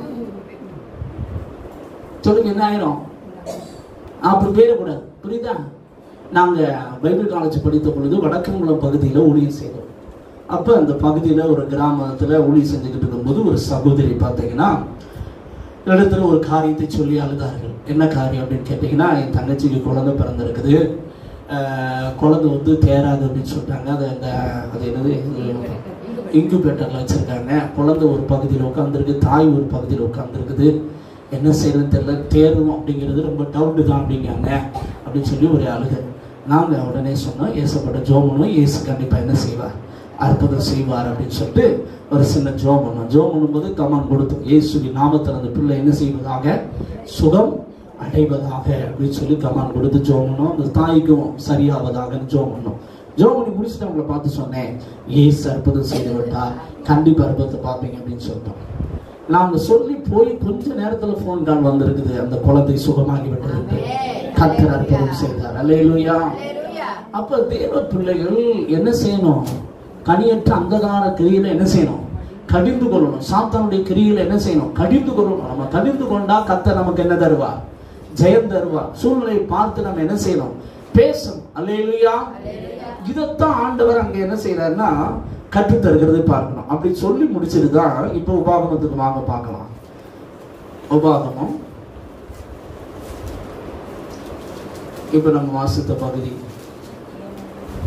சொல்லுங்க என்ன ஆயிரும் அப்படி போயிடக்கூடாது புரியுதா நாங்க பைபிள் காலேஜ் படித்த பொழுது வடக்கங்குளம் பகுதியில் ஊழியம் செய்தோம் அப்போ அந்த பகுதியில் ஒரு கிராமத்தில் ஊழியம் செஞ்சுக்கிட்டு இருக்கும்போது ஒரு சகோதரி பார்த்தீங்கன்னா இடத்துல ஒரு காரியத்தை சொல்லி அழுதார்கள் என்ன காரியம் அப்படின்னு கேட்டிங்கன்னா என் தங்கச்சிக்கு குழந்தை பிறந்திருக்குது அஹ், குழந்தை வந்து தேராது அப்படின்னு சொல்லிட்டாங்க அது அந்த அது என்னது இன்குபேட்டரில் வச்சுருக்காங்க குழந்தை ஒரு பகுதியில் உட்காந்துருக்கு தாய் ஒரு பகுதியில் உட்காந்துருக்குது என்ன செய்யறதுன்னு தெரியல தேரும் அப்படிங்கிறது ரொம்ப டவுட்டு தான் அப்படிங்காங்க அப்படின்னு சொல்லி ஒரு அழுகை நாங்கள் உடனே சொன்னோம் ஏசப்பட்ட ஜோமனும் ஏசு கண்டிப்பாக என்ன செய்வார் அற்புதம் செய்வார் அப்படின்னு சொல்லிட்டு ஒரு சின்ன ஜோம் பண்ணோம் ஜோம் பண்ணும்போது கமான் கொடுத்தோம் இயேசுவின் நாமத்தில் அந்த பிள்ளை என்ன செய்வதாக சுகம் அடைவதாக அப்படின்னு சொல்லி கமான் கொடுத்து ஜோம் பண்ணோம் அந்த தாய்க்கும் சரியாவதாக ஜோம் பண்ணோம் ஜோம் பண்ணி முடிச்சுட்டு அவங்கள பார்த்து சொன்னேன் ஏசு அற்புதம் செய்து விட்டார் கண்டிப்பா அற்புதத்தை பார்ப்பீங்க அப்படின்னு சொல்லிட்டோம் நாங்க சொல்லி போய் கொஞ்ச நேரத்துல ஃபோன் கால் வந்திருக்குது அந்த குழந்தை சுகமாகி விட்டது கத்தர் அற்புதம் செய்தார் அல்லேலூயா அல்லேலூயா. அப்ப தேவ பிள்ளைகள் என்ன செய்யணும் கனியற்ற அந்தகார கிரியில என்ன செய்யணும் கடிந்து கொள்ளணும் சாத்தானுடைய கிரியில என்ன செய்யணும் கடிந்து கொள்ளணும் நம்ம கடிந்து கொண்டா கத்த நமக்கு என்ன தருவா ஜெயம் தருவா சூழ்நிலையை பார்த்து நம்ம என்ன செய்யணும் பேசணும் அல்லேலூயா இதைத்தான் ஆண்டவர் அங்க என்ன செய்யறாருன்னா கற்றுத் தருகிறது பார்க்கணும் அப்படி சொல்லி முடிச்சிட்டு தான் இப்போ உபாகமத்துக்கு வாங்க பார்க்கலாம் உபாகமம் இப்போ நம்ம வாசித்த பகுதி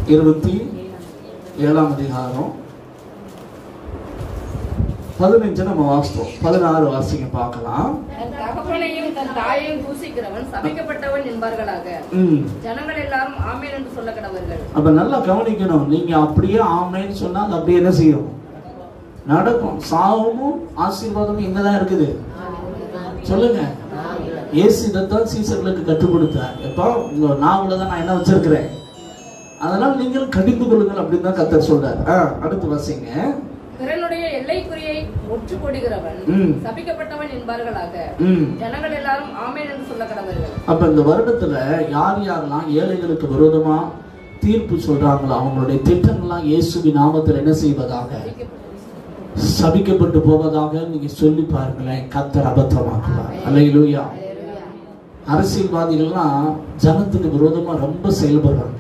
இருபத்தி ஏழாம் அதிகாரம் பதினஞ்சு நம்ம வாசித்தோம் பதினாறு வாசிங்க பார்க்கலாம் தன் தகப்பனையும் தன் தாயையும் தூசிக்கிறவன் சபிக்கப்பட்டவன் என்பார்களாக ம் ஜனங்கள் எல்லாரும் ஆமேன் என்று சொல்ல கடவர்கள் அப்ப நல்லா கவனிக்கணும் நீங்க அப்படியே ஆமைன்னு சொன்னா அது அப்படியே என்ன செய்யும் நடக்கும் சாவும் ஆசீர்வாதமும் இங்கதான் இருக்குது சொல்லுங்க இயேசு இதைத்தான் சீசர்களுக்கு கற்றுக் கொடுத்தார் எப்போ உங்க நாவல தான் நான் என்ன வச்சிருக்கிறேன் அதனால நீங்கள் கடிந்து கொள்ளுங்கள் அப்படின்னு தான் கத்தர் சொல்றார் ஆ, அடுத்து வாசிங்க பிறனுடைய எல்லைக்குறியை முற்று போடுகிறவன் ம். சபிக்கப்பட்டவன் என்பார்களாக ம் ஜனங்கள் எல்லாரும் ஆமேன் என்று சொல்ல கடவர்கள் அப்ப இந்த வருடத்துல யார் யாரெல்லாம் ஏழைகளுக்கு விரோதமா தீர்ப்பு சொல்றாங்களோ அவங்களுடைய திட்டங்கள்லாம் இயேசுவின் நாமத்தில் என்ன செய்வதாக சபிக்கப்பட்டு போவதாக நீங்க சொல்லி பாருங்களேன் கத்தர் அபத்தமாக்குவார் அல்லையிலூயா அரசியல்வாதிகள்லாம் ஜனத்துக்கு விரோதமா ரொம்ப செயல்படுறாங்க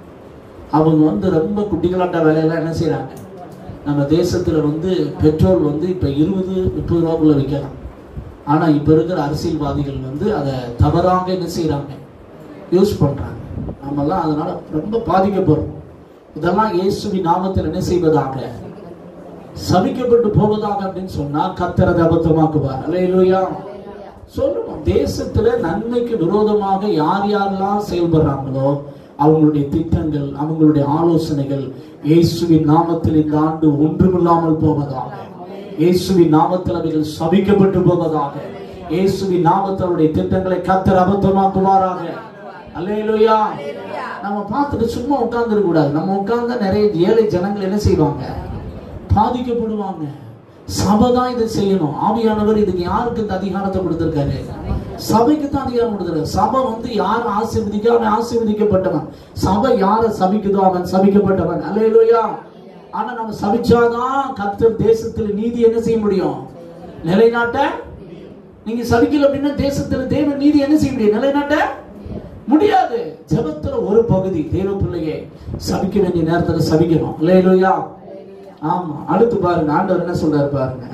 அவங்க வந்து ரொம்ப குட்டிகளாட்ட வேலையெல்லாம் என்ன செய்றாங்க நம்ம தேசத்துல வந்து பெட்ரோல் வந்து இப்ப இருபது முப்பது ரூபாக்குள்ள விற்கலாம் ஆனா இப்ப இருக்கிற அரசியல்வாதிகள் வந்து அதை தவறாக என்ன செய்றாங்க யூஸ் பண்றாங்க நம்மெல்லாம் அதனால ரொம்ப பாதிக்கப்படுறோம் இதெல்லாம் இயேசுவின் நாமத்தில் என்ன செய்வதாக சபிக்கப்பட்டு போவதாக அப்படின்னு சொன்னா கத்தரதை அபத்தமாக்குவார் அல்லையா சொல்லுவோம் தேசத்துல நன்மைக்கு விரோதமாக யார் யாரெல்லாம் செயல்படுறாங்களோ அவங்களுடைய திட்டங்கள் அவங்களுடைய ஆலோசனைகள் இயேசுவின் நாமத்தில் இந்த ஆண்டு ஒன்றுமில்லாமல் போவதாக இயேசுவின் நாமத்தில் அவைகள் சபிக்கப்பட்டு போவதாக இயேசுவின் நாமத்தில் அவருடைய திட்டங்களை கத்தர் அபத்தமாக்குவாராக அல்லேலூயா நம்ம பார்த்துட்டு சும்மா உட்கார்ந்துட கூடாது நம்ம உட்கார்ந்தா நிறைய ஏழை ஜனங்கள் என்ன செய்வாங்க பாதிக்கப்படுவாங்க சபை தான் இதை செய்யணும் ஆவியானவர் இதுக்கு யாருக்கு இந்த அதிகாரத்தை கொடுத்திருக்காரு சபைக்கு தான் அதிகாரம் கொடுத்திருக்காரு சபை வந்து யார் ஆசீர்வதிக்க அவன் ஆசீர்வதிக்கப்பட்டவன் சபை யாரை சபிக்குதோ அவன் சபிக்கப்பட்டவன் அல்லேலூயா ஆனா நம்ம சபிச்சாதான் கர்த்தர் தேசத்துல நீதி என்ன செய்ய முடியும் நிலைநாட்ட நீங்க சபிக்கல அப்படின்னா தேசத்துல தேவ நீதி என்ன செய்ய முடியும் நிலைநாட்ட முடியாது ஜெபத்துல ஒரு பகுதி தேவ பிள்ளையை சபிக்க வேண்டிய நேரத்துல சபிக்கணும் இல்லையா ஆமா அடுத்து பாருங்க ஆண்டவர் என்ன சொல்றாரு பாருங்க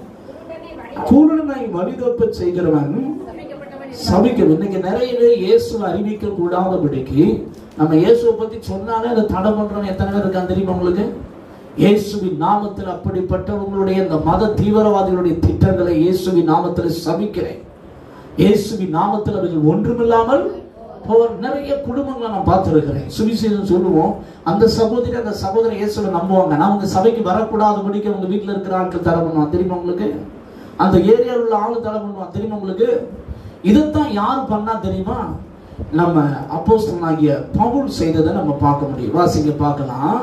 குருடனை வழிதப்ப செய்கிறவன் சபிக்கப்பட்டவன் சபிக்கும் இன்னைக்கு நிறைய பேர் இயேசுவை அறிவிக்க கூடாதபடிக்கு நம்ம இயேசுவை பத்தி சொன்னாலே அதை தடை பண்றவன் எத்தனை பேர் இருக்கான் தெரியுமா உங்களுக்கு இயேசுவின் நாமத்தில் அப்படிப்பட்டவங்களுடைய இந்த மத தீவிரவாதிகளுடைய திட்டங்களை இயேசுவின் நாமத்தில் சபிக்கிறேன் இயேசுவின் நாமத்தில் அவர்கள் ஒன்றுமில்லாமல் போர் நிறைய குடும்பங்களை நான் பார்த்துருக்கிறேன் சுவிசேஷம் சொல்லுவோம் அந்த சகோதரி அந்த சகோதரன் இயேசுவை நம்புவாங்க நான் உங்க சபைக்கு வரக்கூடாதபடிக்கு அவங்க வீட்டில் இருக்கிற ஆட்கள் தடை பண்ணுவான் தெரியுமா உங்களுக்கு அந்த ஏரியாவில் உள்ள ஆளு தடை பண்ணுவான் தெரியுமா உங்களுக்கு இதைத்தான் யார் பண்ணா தெரியுமா நம்ம அப்போஸ்தலனாகிய பவுல் செய்ததை நம்ம பார்க்க முடியும் வாசிங்க பார்க்கலாம்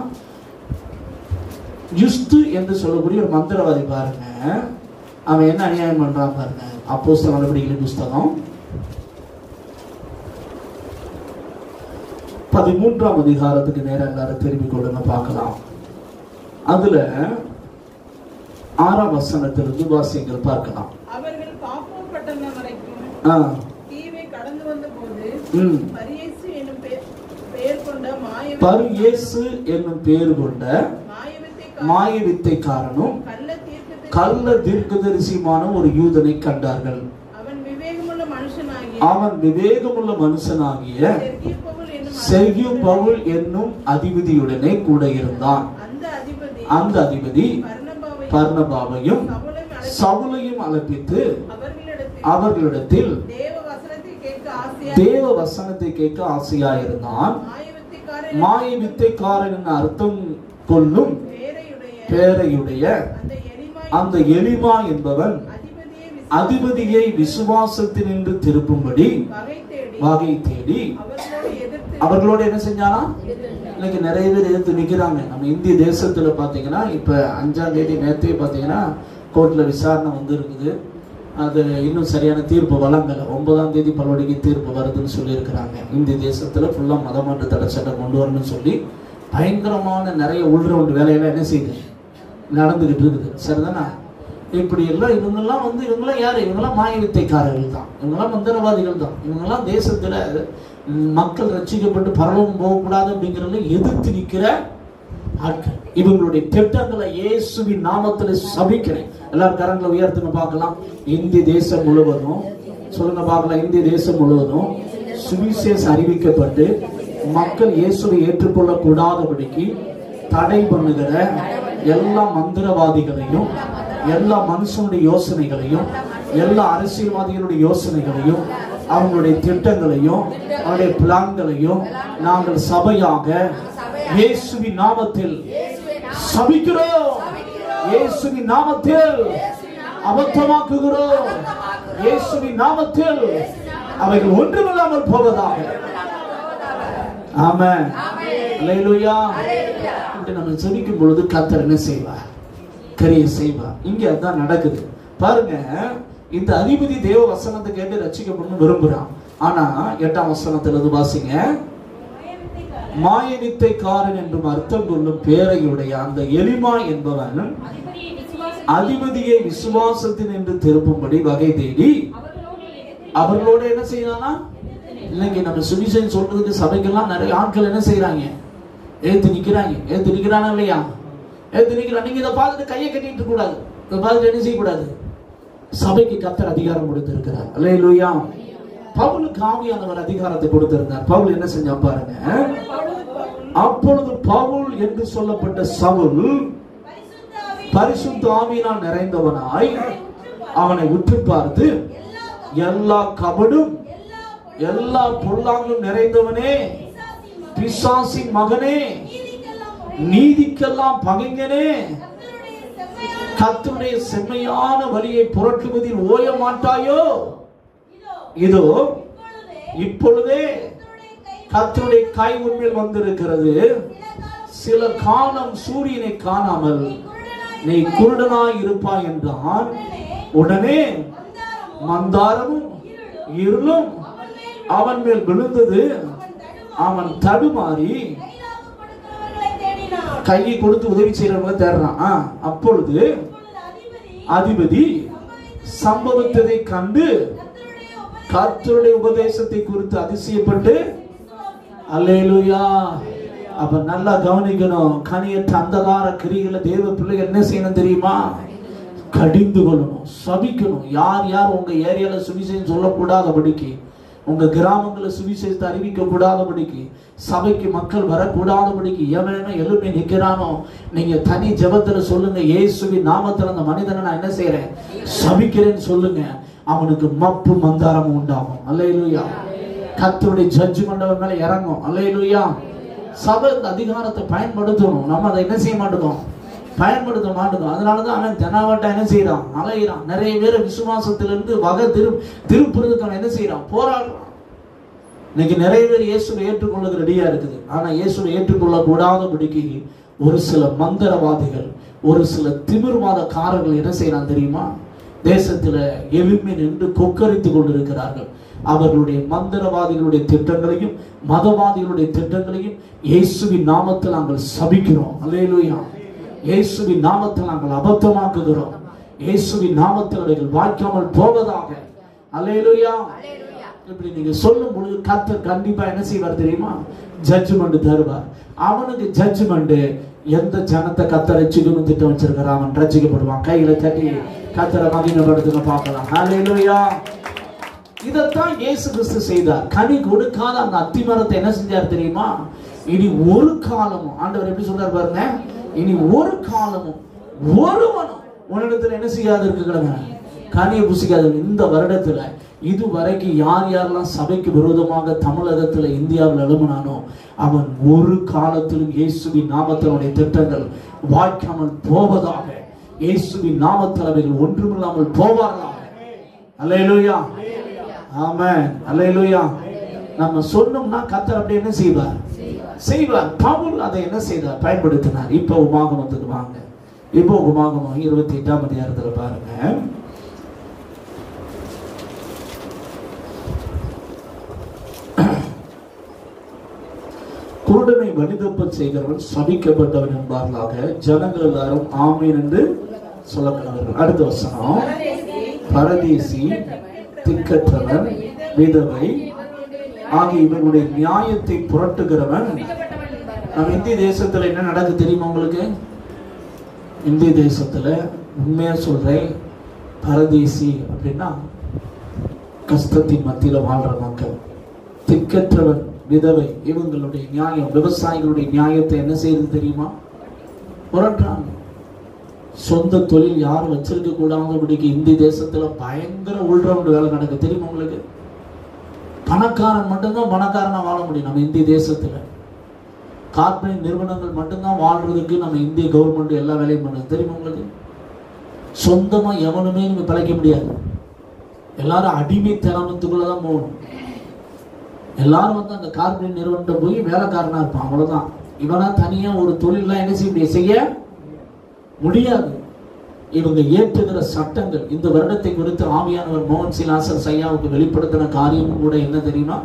யுஸ்து என்று சொல்லக்கூடிய ஒரு மந்திரவாதி பாருங்க அவன் என்ன அநியாயம் பண்றான் பாருங்க அப்போஸ்தல நடவடிக்கைகளின் புஸ்தகம் பதிமூன்றாம் அதிகாரத்துக்கு நேரம் எல்லாரும் திரும்பிக் கொள்ளுங்க பார்க்கலாம் அதுல ஆறாம் வசனத்திலிருந்து வாசியங்கள் பார்க்கலாம் அவர்கள் பாப்போர் பட்டணம் வரைக்கும் ஆ, தீவை கடந்து வந்த போது ம். பரியேசு என்னும் பெயர் பெயர் கொண்ட மாய பர்யேசு என்னும் பேர் கொண்ட மாயவித்தை மாய வித்தைக்காரனும் கள்ள தீர்க்கத்தை கள்ள தீர்க்கதரிசியுமான ஒரு யூதனை கண்டார்கள் அவன் விவேகமுள்ள மனுஷனாகிய அவன் விவேகமுள்ள மனுஷனாகிய செர்கிய பவுல் என்னும் செர்கியு பவுல் என்னும் அதிபதியுடனே கூட இருந்தான் அந்த அதிபதி அந்த அதிபதி பர்னபாவை பர்ணபாவையும் சவுலையும் அழைத்து சவுலையும் அழைப்பித்து அவர்களிடத்தில் அவர்களிடத்தில் தேவ வசனத்தை கேட்க ஆசையா தேவ வசனத்தை கேட்க ஆசையாயிருந்தான் மாயவித்தைக்காரன் மாய வித்தைக்காரன் அர்த்தம் கொள்ளும் பேரையுடைய பேரையுடைய அந்த எளிமாய் அந்த எலிமா என்பவன் அதிபதியை அதிபதியை விசுவாசத்தினின்று திருப்பும்படி வகை தேடி வகை தேடி அவர்களோடு எதிர்த்து அவர்களோட என்ன செஞ்சானா இன்னைக்கு நிறைய பேர் எதிர்த்து நிக்கிறாங்க நம்ம இந்திய தேசத்துல பாத்தீங்கன்னா இப்ப அஞ்சாம் தேதி நேத்தே பாத்தீங்கன்னா கோர்ட்ல விசாரணை வந்து இருக்குது அது இன்னும் சரியான தீர்ப்பு வழங்கல ஒன்பதாம் தேதி பல்வடிக்கு தீர்ப்பு வருதுன்னு சொல்லியிருக்கிறாங்க இந்திய தேசத்துல ஃபுல்லா மதமாற்று தடை சட்டம் கொண்டு வரணும்னு சொல்லி பயங்கரமான நிறைய உள்ரவுண்டு வேலையெல்லாம் என்ன செய்யுது நடந்துகிட்டு இருக்குது சரிதானா இப்படி எல்லாம் இவங்கெல்லாம் வந்து இவங்கெல்லாம் யாரு இவங்கெல்லாம் மாய வித்தைக்காரர்கள் தான் இவங்கெல்லாம் மந்திரவாதிகள் தான் இவங்கெல்லாம் தேசத்துல ம், மக்கள் ரட்சிக்கப்பட்டு பரலோகம் போகக்கூடாது அப்படிங்கிறத எதிர்த்து நிக்கிற ஆட்கள் இவங்களுடைய திட்டங்களை இயேசுவின் நாமத்துல சபிக்கிறேன் எல்லாரும் கரங்களை உயர்த்துங்க பார்க்கலாம் இந்திய தேசம் முழுவதும் சொல்லுங்க பார்க்கலாம் இந்திய தேசம் முழுவதும் சுவிசேஷம் அறிவிக்கப்பட்டு மக்கள் இயேசுவை ஏற்றுக்கொள்ள கூடாதபடிக்கு தடை பண்ணுகிற எல்லா மந்திரவாதிகளையும் எல்லா மனுஷனுடைய யோசனைகளையும் எல்லா அரசியல்வாதிகளுடைய யோசனைகளையும் அவங்களுடைய திட்டங்களையும் அவருடைய பிளான்களையும் நாங்கள் சபையாக இயேசுவின் நாமத்தில் சபிக்கிறோம் இயேசுவின் நாமத்தில் அபத்தமாக்குகிறோம் இயேசுவின் நாமத்தில் அவைகள் ஒன்றுமில்லாமல் போவதாக ஆமென் அல்லேலூயா இப்படி நம்ம ஜெபிக்கும் பொழுது கர்த்தர் என்ன செய்வார் கரியை செய்வார் இங்க அதான் நடக்குது பாருங்க இந்த அதிபதி தேவ வசனத்தை கேட்டு ரட்சிக்கப்படணும் விரும்புறான் ஆனா எட்டாம் வசனத்துல இருந்து வாசிங்க மாயனித்தைக்காரன் என்றும் அர்த்தம் கொள்ளும் பேரையுடைய அந்த எலிமா என்பவன் அதிபதியை விசுவாசி அதிபதியை விசுவாசத்தின் என்று திருப்பும்படி வகை தேடி அவர்களோட என்ன செய்யறானா இன்னைக்கு நம்ம சுவிசேஷம் சொல்றதுக்கு சபைக்கெல்லாம் நிறைய ஆட்கள் என்ன செய்யறாங்க ஏத்து நிக்கிறாங்க ஏத்து நிக்கிறானா இல்லையா ஏத்து நிக்கிறான் நீங்க இதை பார்த்துட்டு கையை கட்டிட்டு இருக்க கூடாது இதை பார்த்துட்டு என்ன செய்யக்கூடாது சபைக்கு கத்தர் அதிகாரம் கொடுத்திருக்கிறார் அல்லேலூயா பவுலுக்கு ஆவியானவர் அதிகாரத்தை கொடுத்திருந்தார் பவுல் என்ன செஞ்சா பாருங்க அப்பொழுது பவுல் என்று சொல்லப்பட்ட சவுல் பரிசுத்த ஆவியினால் நிறைந்தவனாய் அவனை உற்று பார்த்து எல்லா கபடும் எல்லா பொல்லாங்கும் நிறைந்தவனே பிசாசின் மகனே நீதிக்கெல்லாம் பகைஞனே கர்த்தருடைய செம்மையான வழியை புரட்டுவதில் ஓய மாட்டாயோ இதோ இப்பொழுதே கர்த்தருடைய கை உண்மையில் வந்திருக்கிறது சில காலம் சூரியனை காணாமல் நீ குருடனாய் இருப்பாய் என்றான் உடனே மந்தாரமும் இருளும் அவன் மேல் விழுந்தது அவன் தடுமாறி கையை கொடுத்து உதவி செய்யறவங்க தேடுறான் ஆ, அப்பொழுது அதிபதி சம்பவித்ததை கண்டு கர்த்தருடைய உபதேசத்தை குறித்து அதிசயப்பட்டு அல்லேலூயா அப்ப நல்லா கவனிக்கணும் கனியற்ற அந்தகார கிரிகளை தேவ பிள்ளைகள் என்ன செய்யணும் தெரியுமா கடிந்து கொள்ளணும் சபிக்கணும் யார் யார் உங்க ஏரியால சுவிசேஷம் சொல்லக்கூடாதபடிக்கு உங்க கிராமங்கள்ல சுவிசேஷத்தை அறிவிக்க கூடாதபடிக்கு சபைக்கு மக்கள் வரக்கூடாதபடிக்கு எவன எழுப்பி நிக்கிறானோ நீங்க தனி ஜெபத்துல சொல்லுங்க இயேசுவின் நாமத்துல அந்த மனிதனை நான் என்ன செய்யறேன் சபிக்கிறேன்னு சொல்லுங்க அவனுக்கு மப்பு மந்தாரம் உண்டாகும் அல்லேலூயா கர்த்தருடைய ஜட்ஜ்மெண்ட் அவன் மேல இறங்கும் அல்லேலூயா சபை இந்த அதிகாரத்தை பயன்படுத்தணும் நம்ம அதை என்ன செய்ய மாட்டோம் பயன்படுத்த மாட்டோம் அதனாலதான் அவன் தெனாவட்டா என்ன செய்யறான் அலையிறான் நிறைய பேர் விசுவாசத்திலிருந்து வகை திரு திருப்புறதுக்கு அவன் என்ன செய்யறான் போராடுறான் இன்னைக்கு நிறைய பேர் இயேசுவை ஏற்றுக்கொள்ளுக்கு ரெடியா இருக்குது ஆனா இயேசுவை ஏற்றுக்கொள்ள கூடாதபடிக்கு ஒரு சில மந்திரவாதிகள் ஒரு சில திமிர்வாதக்காரர்கள் என்ன செய்யறான் தெரியுமா தேசத்துல எழுப்பி நின்று கொக்கரித்து கொண்டிருக்கிறார்கள் அவர்களுடைய மந்திரவாதிகளுடைய திட்டங்களையும் மதவாதிகளுடைய திட்டங்களையும் இயேசுவின் நாமத்தில் நாங்கள் சபிக்கிறோம் அல்லேலூயா இயேசுவின் நாமத்தில் நாங்கள் அபத்தமாக்குகிறோம் இயேசுவின் நாமத்தில் அவைகள் வாய்க்காமல் போவதாக அல்லேலூயா இப்படி நீங்க சொல்லும் பொழுது கர்த்தர் கண்டிப்பா என்ன செய்வார் தெரியுமா ஜட்ஜ்மெண்ட் தருவார் அவனுக்கு ஜட்ஜ்மெண்ட் எந்த ஜனத்தை கத்தர் ரட்சிக்கணும் திட்டம் வச்சிருக்கிறான் அவன் ரட்சிக்கப்படுவான் கையில தட்டி கத்தரை மகிமைப்படுத்துங்க பார்க்கலாம் ஹalleluya இதைத்தான் இயேசு கிறிஸ்து செய்தார் கனி கொடுக்காத அந்த அத்தி மரத்தை என்ன செஞ்சார் தெரியுமா இனி ஒரு காலமும் ஆண்டவர் எப்படி சொல்றாரு பாருங்க இனி ஒரு காலமும் ஒருவனும் உன்னிடத்துல என்ன செய்யாது இருக்குங்க கனியை புசிக்காது இந்த வருடத்துல இதுவரைக்கும் யார் யாரெல்லாம் சபைக்கு விரோதமாக தமிழகத்துல இந்தியாவில் எழும்பினானோ அவன் ஒரு காலத்திலும் இயேசுவின் நாமத்தினுடைய திட்டங்கள் வாய்க்காமல் போவதாக இயேசுவின் நாமத்தில் அவைகள் ஒன்றுமில்லாமல் போவார்களாக அல்லேலூயா ஆமென் அல்லேலூயா நம்ம சொன்னோம்னா கத்தர் அப்படி என்ன செய்வார் செய்வார் பவுல் அதை என்ன செய்தார் பயன்படுத்தினார் இப்போ உமாகமத்துக்கு வாங்க இப்போ உமாகமம் இருபத்தி எட்டாம் அதிகாரத்துல பாருங்க குருடனை வழிதப்ப செய்கிறவன் சபிக்கப்பட்டவன் என்பார்களாக ஜனங்கள் எல்லாரும் ஆமீன் என்று சொல்லப்படுவார்கள் அடுத்த வசனம் பரதேசி திக்கற்றவன் விதவை ஆகிய இவனுடைய நியாயத்தை புரட்டுகிறவன் சபிக்கப்பட்டவன் என்பார்கள் நம்ம இந்திய தேசத்துல என்ன நடக்குது தெரியுமா உங்களுக்கு இந்திய தேசத்துல உண்மையா சொல்றேன் பரதேசி அப்படின்னா கஷ்டத்தின் மத்தியில வாழ்ற மக்கள் திக்கற்றவன் விதவை இவங்களுடைய நியாயம் விவசாயிகளுடைய நியாயத்தை என்ன செய்யுது தெரியுமா புரட்டுறாங்க சொந்த தொழில் யாரும் வச்சிருக்க கூடாதபடிக்கு இந்திய தேசத்துல பயங்கர உள்ரவுண்டு வேலை நடக்கு தெரியுமா உங்களுக்கு பணக்காரன் மட்டும்தான் பணக்காரனா வாழ முடியும் நம்ம இந்திய தேசத்துல கார்ப்பரேட் நிறுவனங்கள் மட்டும்தான் வாழ்றதுக்கு நம்ம இந்திய கவர்மெண்ட் எல்லா வேலையும் பண்ணுது தெரியுமா உங்களுக்கு சொந்தமா எவனுமே நீங்க பிழைக்க முடியாது எல்லாரும் அடிமைத்தனத்துக்குள்ள தான் போகணும் எல்லாரும் வந்து அந்த கார்ப்பரேட் நிறுவனத்தை போய் வேலைக்காரனா இருப்பான் அவ்வளவுதான் இவனா தனியா ஒரு தொழிலாம் என்ன செய்ய முடியாது செய்ய முடியாது இவங்க ஏற்றுகிற சட்டங்கள் இந்த வருடத்தை குறித்து ஆவியானவர் மோகன் சிலாசர் சையாவுக்கு வெளிப்படுத்தின காரியமும் கூட என்ன தெரியுமா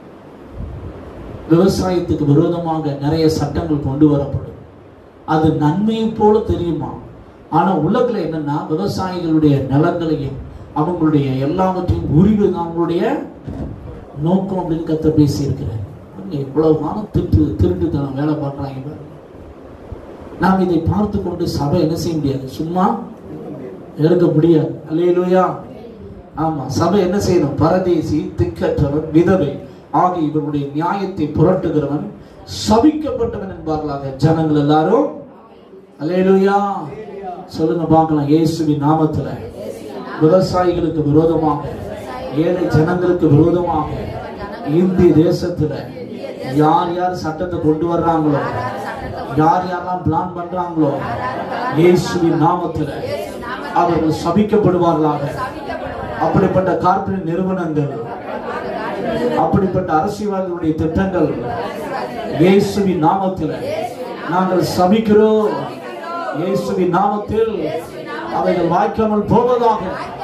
விவசாயத்துக்கு விரோதமாக நிறைய சட்டங்கள் கொண்டு வரப்படும் அது நன்மையை போல தெரியுமா ஆனா உலகத்துல என்னன்னா விவசாயிகளுடைய நிலங்களையும் அவங்களுடைய எல்லாவற்றையும் உரிவு அவங்களுடைய நோக்கம் அப்படின்னு கத்த பேசி இருக்கிறேன் இவ்வளவு காலம் திட்டு திருட்டுத்தனம் வேலை பார்க்கறாங்க பாருங்க. நாம் இதை பார்த்து கொண்டு சபை என்ன செய்ய முடியாது சும்மா எடுக்க முடியாது அல்லேலூயா ஆமா சபை என்ன செய்யணும் பரதேசி திக்கற்றவன் விதவை ஆகிய இவருடைய நியாயத்தை புரட்டுகிறவன் சபிக்கப்பட்டவன் என்பார்களாக ஜனங்கள் எல்லாரும் அல்லேலூயா சொல்லுங்க பார்க்கலாம் இயேசுவின் நாமத்துல விவசாயிகளுக்கு விரோதமாக ஏழை ஜனங்களுக்கு விரோதமாக இந்திய தேசத்துல யார் யார் சட்டத்தை கொண்டு வர்றாங்களோ யார் யாரெல்லாம் பிளான் பண்றாங்களோ இயேசுவின் நாமத்துல அவர்கள் சபிக்கப்படுவார்களாக அப்படிப்பட்ட கார்ப்பரேட் நிறுவனங்கள் அப்படிப்பட்ட அரசியல்வாதிகளுடைய திட்டங்கள் இயேசுவின் நாமத்தில் நாங்கள் சபிக்கிறோம் இயேசுவின் நாமத்தில் அவைகள் வாய்க்காமல் போவதாக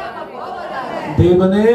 தேவனே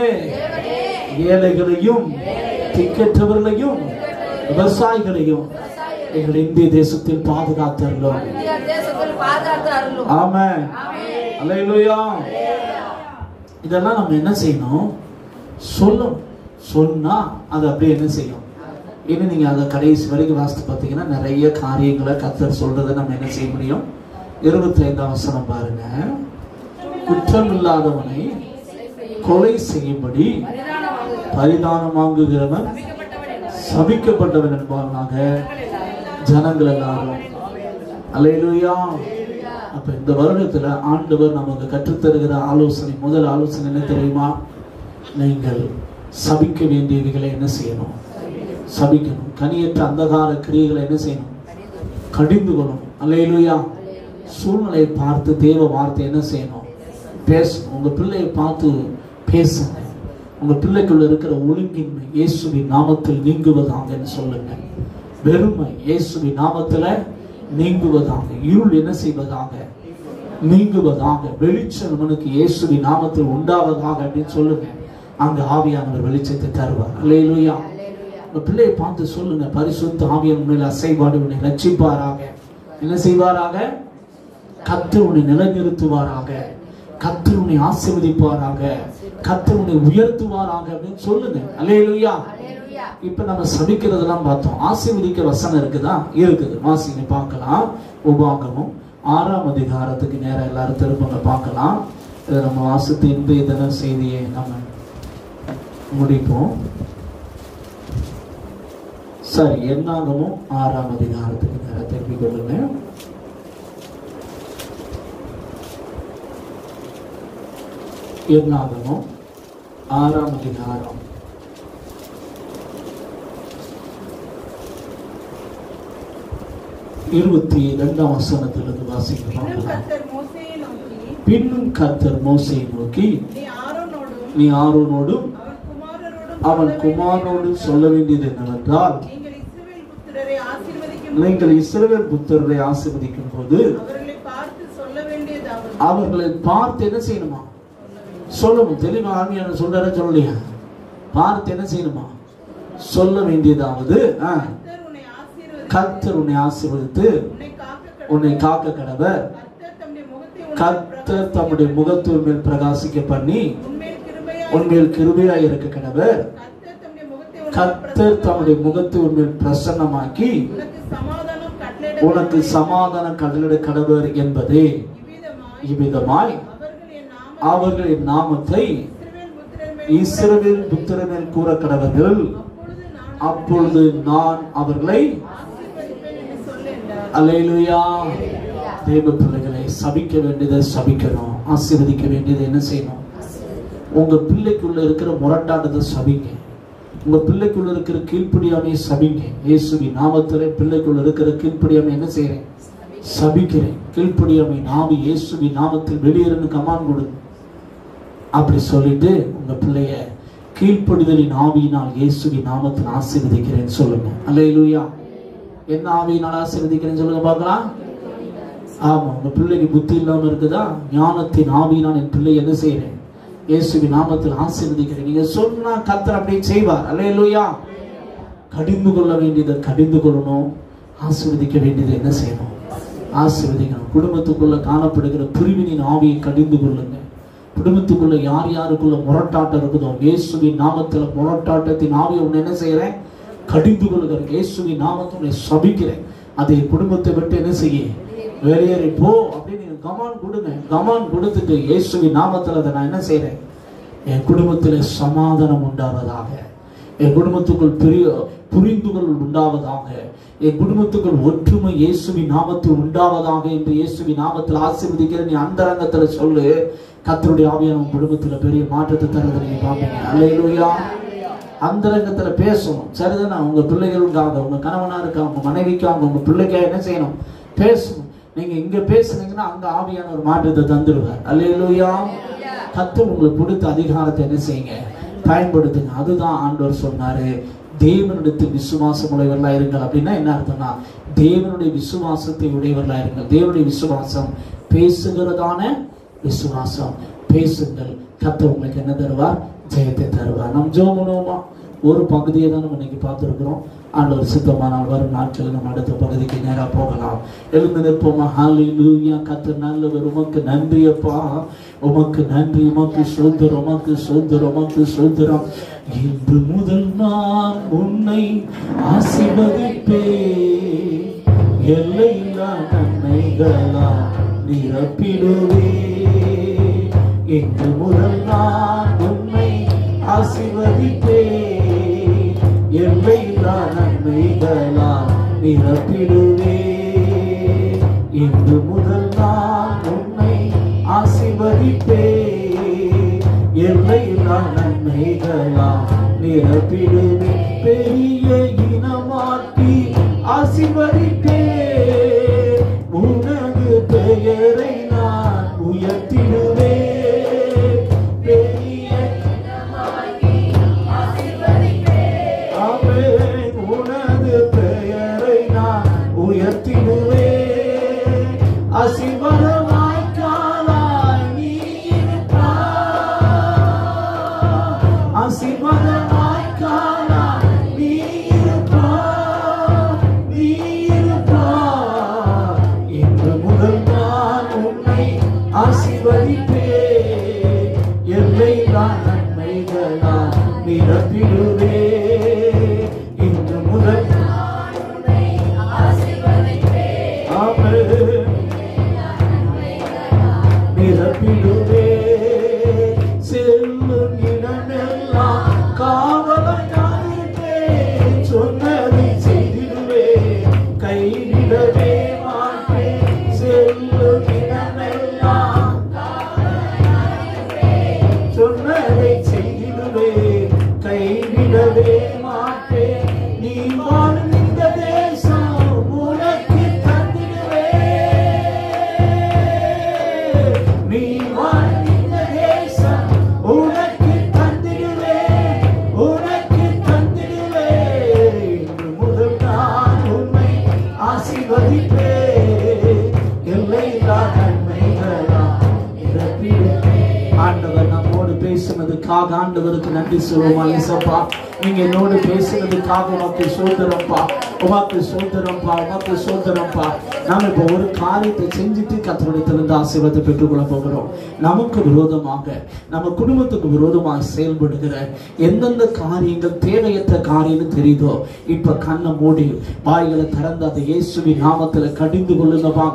ஏழைகளையும் திக்கற்றவர்களையும் விவசாயிகளையும் எங்கள் இந்திய தேசத்தில் பாதுகாத்தருளோம் இந்திய தேசத்தில் பாதுகாத்து அருளும் ஆமென் அல்லேலூயா இதெல்லாம் நம்ம என்ன செய்யணும் சொல்லணும் சொன்னா அது அப்படியே என்ன செய்யும் இனி நீங்க அதை கடைசி வரைக்கும் வாசித்து பார்த்தீங்கன்னா நிறைய காரியங்களை கத்தர் சொல்றதை நம்ம என்ன செய்ய முடியும் இருபத்தி ஐந்தாம் வசனம் பாருங்க குற்றம் இல்லாதவனை கொலை செய்யும்படி பரிதானம் வாங்குகிறவன் பரிதானம் வாங்குகிறவன் சபிக்கப்பட்டவன் என்பார். சபிக்கப்பட்டவன் என்பவனாக ஜனங்கள் எல்லாரும் அல்லேலூயா அப்ப இந்த வருடத்துல ஆண்டவர் நமக்கு கற்றுத்தருகிற ஆலோசனை முதல் ஆலோசனை என்ன தெரியுமா நீங்கள் சபிக்க வேண்டியவைகளை என்ன செய்யணும் சபிக்கணும் கனியற்ற அந்தகார கிரியைகளை என்ன செய்யணும் கடிந்து கொள்ளணும் அல்லேலூயா சூழ்நிலையை பார்த்து தேவ வார்த்தை என்ன செய்யணும் பேசணும் உங்க பிள்ளையை பார்த்து பேசுங்க உங்க பிள்ளைக்குள்ள இருக்கிற ஒழுங்கின்மை இயேசுவின் நாமத்தில் நீங்குவதாங்கன்னு சொல்லுங்க வெறுமை இயேசுவின் நாமத்துல நீங்குவதாக இருள் என்ன செய்வதாக நீங்குவதாக வெளிச்சம் அவனுக்கு இயேசுவின் நாமத்தில் உண்டாவதாக அப்படின்னு சொல்லுங்க அங்க ஆவியானவர் வெளிச்சத்தை தருவார் அல்லேலூயா உங்க பிள்ளையை பார்த்து சொல்லுங்க பரிசுத்த ஆவியன் மேல் அசைவாடு உன்னை ரட்சிப்பாராக என்ன செய்வாராக கத்தர் உன்னை நிலைநிறுத்துவாராக கத்தர் உன்னை ஆசீர்வதிப்பாராக கத்தர் உன்னை உயர்த்துவாராக அப்படின்னு சொல்லுங்க அல்லேலூயா அல்லேலூயா இப்ப நம்ம சபிக்கிறதெல்லாம் பார்த்தோம் ஆசீர்வதிக்க வசனம் இருக்குதா இருக்குது வாசிங்க பார்க்கலாம் உபாகமும் ஆறாம் அதிகாரத்துக்கு நேரம் எல்லாரும் திரும்பங்க பார்க்கலாம் இதை நம்ம வாசித்து இன்றைய தின செய்தியை நம்ம முடிப்போம் சரி என்னாகமும் ஆறாம் அதிகாரத்துக்கு நேரம் திரும்பிக் கொள்ளுங்க என்னாகமும் ஆறாம் அதிகாரம் இருபத்தி இரண்டாம் வசனத்திலிருந்து வாசிக்கலாம் இன்னும் கர்த்தர் மோசேயை நோக்கி பின்னும் கர்த்தர் மோசையை நோக்கி நீ ஆரோனோடும் நீ ஆரோனோடும் அவன் குமாரரோடும் அவன் சொல்ல குமாரனோடும் சொல்ல வேண்டியது என்னவென்றால் நீங்கள் இஸ்ரவேல் புத்திரரை ஆசீர்வதிக்கும் நீங்கள் இஸ்ரவேல் புத்தரை ஆசீர்வதிக்கும் போது அவர்களை பார்த்து சொல்ல வேண்டியதாவது அவர்களை பார்த்து என்ன செய்யணுமா சொல்லணும் தெளிவா ஆமியான சொல்ற சொல்லலையா பார்த்து என்ன செய்யணுமா சொல்ல வேண்டியதாவது ஆ, கர்த்தர் உன்னை ஆசீர்வதித்து கர்த்தர் உன்னை ஆசீர்வதித்து உன்னை காக்க உன்னை காக்க கடவர். கடவர் கர்த்தர் கர்த்தர் தம்முடைய தம்முடைய முகத்தை உனக்கு முகத்தின் மேல் பிரகாசிக்க பண்ணி உன்மேல் கிருபையாய் உன்மேல் கிருபையாய் இருக்க கடவர் கர்த்தர் தம்முடைய முகத்தை கர்த்தர் தம்முடைய உனக்கு பிரசன்னமாக்கி முகத்தை உன்மேல் பிரசன்னமாக்கி உனக்கு சமாதானம் கட்டளையிட உனக்கு சமாதான கடலிட கடவர் என்பதே இவ்விதமாய் இவ்விதமாய் அவர்கள் என் அவர்களின் நாமத்தை நாமத்தை இஸ்ரவேல் புத்திரர் மேல் இஸ்ரவேல் புத்திர மேல் கூற கடவர்கள் அப்பொழுது நான் அப்பொழுது நான் அவர்களை ஆசீர்வதிப்பேன் என்று சொல் என்றார் அல்லேலூயா தேவ பிள்ளைகளை சபிக்க வேண்டியதை சபிக்கணும் ஆசீர்வதிக்க வேண்டியதை என்ன செய்யணும் உங்க பிள்ளைக்குள்ள இருக்கிற முரட்டாட்டத்தை சபிங்க உங்க பிள்ளைக்குள்ள இருக்கிற கீழ்ப்படியாமையை சபிங்க இயேசுவி நாமத்திலே பிள்ளைக்குள்ள இருக்கிற கீழ்ப்படியாமை என்ன செய்றேன் சபிக்கிறேன் கீழ்ப்படியாமை நாவி இயேசுவி நாமத்தில் வெளியேறுன்னு கமான் கொடுங்க அப்படி சொல்லிட்டு உங்க பிள்ளைய கீழ்ப்படிதலின் ஆவியினால் இயேசுவி நாமத்தில் ஆசீர்வதிக்கிறேன்னு சொல்லுங்க அல்லேலூயா என்ன ஆவியினால் ஆசீர்வதிக்கிறேன்னு சொல்லுங்க பார்க்கலாம் ஆமா உங்க பிள்ளைக்கு புத்தி இல்லாம இருக்குதா ஞானத்தின் ஆவியினால் என் பிள்ளை என்ன செய்யறேன் இயேசுவின் நாமத்தில் ஆசீர்வதிக்கிறேன் நீங்க சொன்னா கத்தர் அப்படி செய்வார் அல்லேலூயா கடிந்து கொள்ள வேண்டியதை கடிந்து கொள்ளணும் ஆசீர்வதிக்க வேண்டியதை என்ன செய்யணும் ஆசீர்வதிக்கணும் குடும்பத்துக்குள்ள காணப்படுகிற பிரிவினின் ஆவியை கடிந்து கொள்ளுங்க குடும்பத்துக்குள்ள யார் யாருக்குள்ள முரட்டாட்டம் இருக்குதோ இயேசுவின் நாமத்துல முரட்டாட்டத்தின் ஆவியை ஒன்று என்ன செய்யறேன் கடிந்து கொள்கிறேன் இயேசுவின் நாமத்தை உன்னை சபிக்கிறேன் அதை குடும்பத்தை விட்டு என்ன செய்ய வெளியேறி போ அப்படின்னு நீங்க கமான் கொடுங்க கமான் கொடுத்துட்டு இயேசுவின் நாமத்துல அதை நான் என்ன செய்றேன் என் குடும்பத்தில் சமாதானம் உண்டாவதாக என் குடும்பத்துக்குள் பெரிய புரிந்துகள் உண்டாவதாக என் குடும்பத்துக்குள் ஒற்றுமை இயேசுவின் நாமத்தில் உண்டாவதாக என்று இயேசுவின் நாமத்தில் ஆசீர்வதிக்கிற நீ அந்தரங்கத்துல சொல்லு கத்தருடைய ஆவியான உன் குடும்பத்துல பெரிய மாற்றத்தை தரதை நீங்க பாப்பீங்க அல்லேலூயா அந்தரங்கத்துல பேசணும் சரிதானே உங்க பிள்ளைகளுக்காக உங்க கணவனாருக்காக உங்க மனைவிக்காக உங்க பிள்ளைக்காக என்ன செய்யணும் பேசணும் நீங்க இங்க பேசுனீங்கன்னா அங்க ஆவியான ஒரு மாற்றத்தை தந்துடுவார் அல்லேலூயா கத்தர் உங்களுக்கு கொடுத்த அதிகாரத்தை என்ன செய்யுங்க பயன்படுத்துங்க அதுதான் ஆண்டவர் சொன்னாரு தேவனிடத்தில் விசுவாசம் உடையவர்களா இருங்கள் அப்படின்னா என்ன அர்த்தம்னா தேவனுடைய விசுவாசத்தை உடையவர்களா இருங்கள் தேவனுடைய விசுவாசம் பேசுகிறதான விசுவாசம் பேசுங்கள் கத்தர் உங்களுக்கு என்ன தருவார் ஜெயத்தை தருவார் நம் ஜோமனோமா ஒரு பகுதியை தான் நம்ம இன்னைக்கு பார்த்துருக்கிறோம் ஆண்டவர் சித்தமானால் வரும் நாட்களில் நம்ம அடுத்த பகுதிக்கு நேரா போகலாம் எழுந்து நிற்போமா ஹalleluya கத்தர் நல்லவர் உமக்கு நன்றி அப்பா உமக்கு நன்றி உமக்கு சுதந்திரம் உமக்கு சுதந்திரம் உமக்கு சுதந்திரம் இன்று முதல் நான் உன்னை ஆசீர்வதிப்பே எல்லையில்லா நன்மைகளா நிரப்பிடுவே இன்று முதல் நான் உன்னை ஆசீர்வதிப்பே எல்லையில்லா நன்மைகளா நிரப்பிடுவே இன்று முதல் நான் உன்னை ஆசீர்வதிப்பே எல்லையில்லா நன்மைகளா நிரப்பிடுவே பெரிய இனமாக்கி ஆசீர்வதிப்பே உனது பெயரை நான் உயர்த்திடுவே பெரிய ஆமென். உனது பெயரை நான் உயர்த்திடுவே அசிவரமாய் காலாய் நீ இருப்பாய். அசிவரமாய் காலாய் நீ இருப்பாய். நீ இருப்பாய். இன்று முதல் நான் உன்னை ஆசீர்வதிப்பே எல்லைதான் நன்மைகளால் நிரப்பிடுவே இன்று முதல் ஆமென். நிரப்பிடுவே செல்லும் இடமெல்லாம் காவலாயிருப்பே சொன்னதை செய்திடுவே கைவிடவே மாட்டேன் செல்லும் இடமெல்லாம் சொன்னதை செய்திடுவே கைவிடவே மாட்டேன் நீ வாழும் இந்த தேசம் உனக்கு தந்திடுவே நீ வாழும் இந்த தேசம் உனக்கு தந்திடுவே உனக்கு தந்திடுவே இன்று முதல் நான் உன்னை ஆசீர்வதிப்பே எல்லையில்லா நன்மைகளா நிரப்பிடுவே ஆண்டவர் நம்மோடு பேசுனதுக்காக ஆண்டவருக்கு நன்றி சொல்லுமா இசப்பா நீங்க என்னோடு பேசுனதுக்காக உமக்கு சோதரப்பா உமக்கு சோதரப்பா உமக்கு சோதரப்பா நாம இப்போ ஒரு காரியத்தை செஞ்சுட்டு கத்தரிடத்திலிருந்து ஆசீர்வாதத்தை பெற்றுக்கொள்ள போகிறோம் நமக்கு விரோதமாக நம்ம குடும்பத்துக்கு விரோதமாக செயல்படுகிற எந்தெந்த காரியங்கள் தேவையற்ற காரியம்னு தெரியுதோ இப்ப கண்ணை மூடி வாய்களை திறந்து அதை இயேசுவின் நாமத்துல கடிந்து கொள்ளுங்க பார்க்கலாம்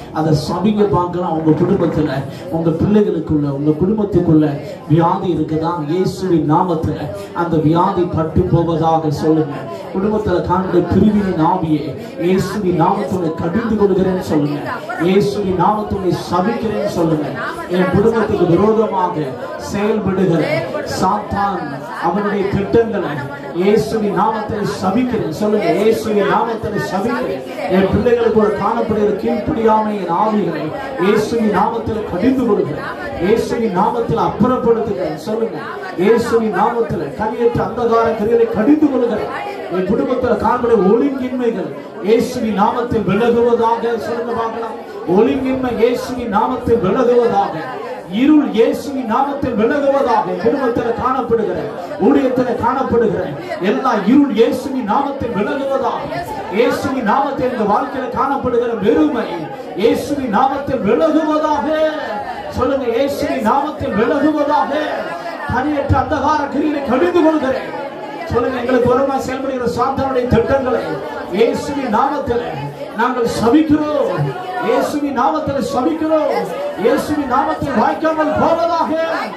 அதை சபிங்க பார்க்கலாம் உங்க குடும்பத்துல உங்க பிள்ளைகளுக்குள்ள உங்க குடும்பத்துக்குள்ள வியாதி இருக்குதா இயேசுவின் நாமத்துல அந்த வியாதி பட்டு போவதாக சொல்லுங்க குடும்பத்துல காண்கிற பிரிவின் ஆவியே இயேசுவின் நாமத்துடைய கடிந்து கொள்கிறேன்னு சொல்லுங்க இயேசுவின் நாமத்துடைய சபிக்கிறேன்னு சொல்லுங்க என் குடும்பத்துக்கு விரோதமாக செயல்படுகிற சாத்தான் அவனுடைய திட்டங்களை இயேசுவின் நாமத்தில் சபிக்கிறேன் சொல்லுங்க இயேசுவின் நாமத்தில் சபிக்கிறேன் என் பிள்ளைகளுக்கு ஒரு காணப்படுகிற கீழ்ப்படியாமை என் ஆவிகளை இயேசுவின் நாமத்தில் கடிந்து கொடுக்கிறேன் இயேசுவின் நாமத்தில் அப்புறப்படுத்துகிறேன் சொல்லுங்க இயேசுவின் நாமத்தில் கனியற்ற அந்தகார கிரிகளை கடிந்து கொள்கிறேன் என் குடும்பத்தில் காணப்பட ஒழுங்கின்மைகள் இயேசுவின் நாமத்தில் விலகுவதாக சொல்லுங்க பார்க்கலாம் ஒழுங்கின்மை இயேசுவின் நாமத்தில் விலகுவதாக இருள் இயேசுவின் நாமத்தில் விலகுவதாக குடும்பத்தில் காணப்படுகிற ஊழியத்தில் காணப்படுகிற எல்லா இருள் இயேசுவின் நாமத்தில் விலகுவதாக இயேசுவின் நாமத்தில் இந்த வாழ்க்கையில காணப்படுகிற வெறுமை இயேசுவின் நாமத்தில் விலகுவதாக சொல்லுங்க இயேசுவின் நாமத்தில் விலகுவதாக தனியற்ற அந்தகார கிரியை கடிந்து கொள்கிறேன் சொல்லுங்க எங்களுக்கு வரமா செயல்படுகிற சாத்தானுடைய திட்டங்களை இயேசுவின் நாமத்தில் நாங்கள் சபிக்கிறோம் இயேசுவின் நாமத்தில் சபிக்கிறோம் இயேசுவின் நாமத்தில் வாய்க்காமல் போவதாக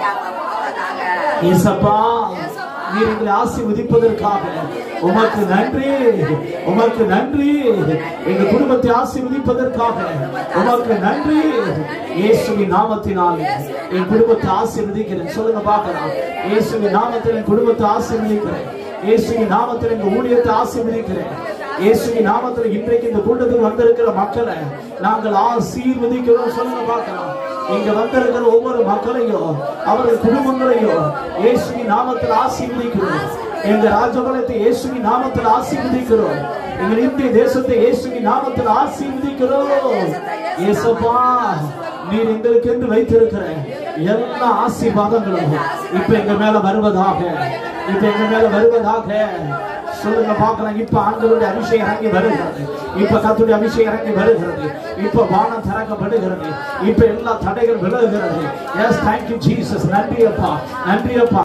இயேசப்பா நீர் எங்களை ஆசீர்வதிப்பதற்காக உமக்கு நன்றி உமக்கு நன்றி எங்க குடும்பத்தை ஆசீர்வதிப்பதற்காக உமக்கு நன்றி இயேசுவின் நாமத்தினாலே என் குடும்பத்தை ஆசீர்வதிக்கிறேன் சொல்லுங்க பார்க்கலாம் இயேசுவின் நாமத்தில் என் குடும்பத்தை ஆசீர்வதிக்கிறேன் இயேசுவின் நாமத்தில் எங்க ஊழியத்தை ஆசீர்வதிக்கிறேன் இயேசுவின் நாமத்தில் இன்றைக்கு இந்த கூட்டத்துக்கு வந்திருக்கிற மக்களை நாங்கள் ஆசீர்வதிக்கிறோம் சொல்லுங்க பார்க்கலாம் இங்க வந்திருக்கிற ஒவ்வொரு மக்களையும் அவர்கள் குடும்பங்களையும் இயேசுவின் நாமத்தில் ஆசீர்வதிக்கிறோம் எங்க ராஜபலத்தை இயேசுவின் நாமத்தில் ஆசீர்வதிக்கிறோம் எங்கள் இந்திய தேசத்தை இயேசுவின் நாமத்தில் ஆசீர்வதிக்கிறோம் இயேசப்பா நீர் எங்களுக்கு என்று வைத்திருக்கிற எல்லா ஆசீர்வாதங்களும் இப்ப எங்க மேல வருவதாக இப்ப எங்க மேல வருவதாக சொல்லுங்க பார்க்கலாம் இப்ப ஆண்களுடைய அபிஷேகம் இறங்கி வருகிறது இப்ப கத்துடைய அபிஷேகம் இறங்கி வருகிறது இப்ப வானம் திறக்கப்படுகிறது இப்ப எல்லா தடைகள் விலகுகிறது எஸ் தேங்க்யூ ஜீசஸ் நன்றி அப்பா நன்றி அப்பா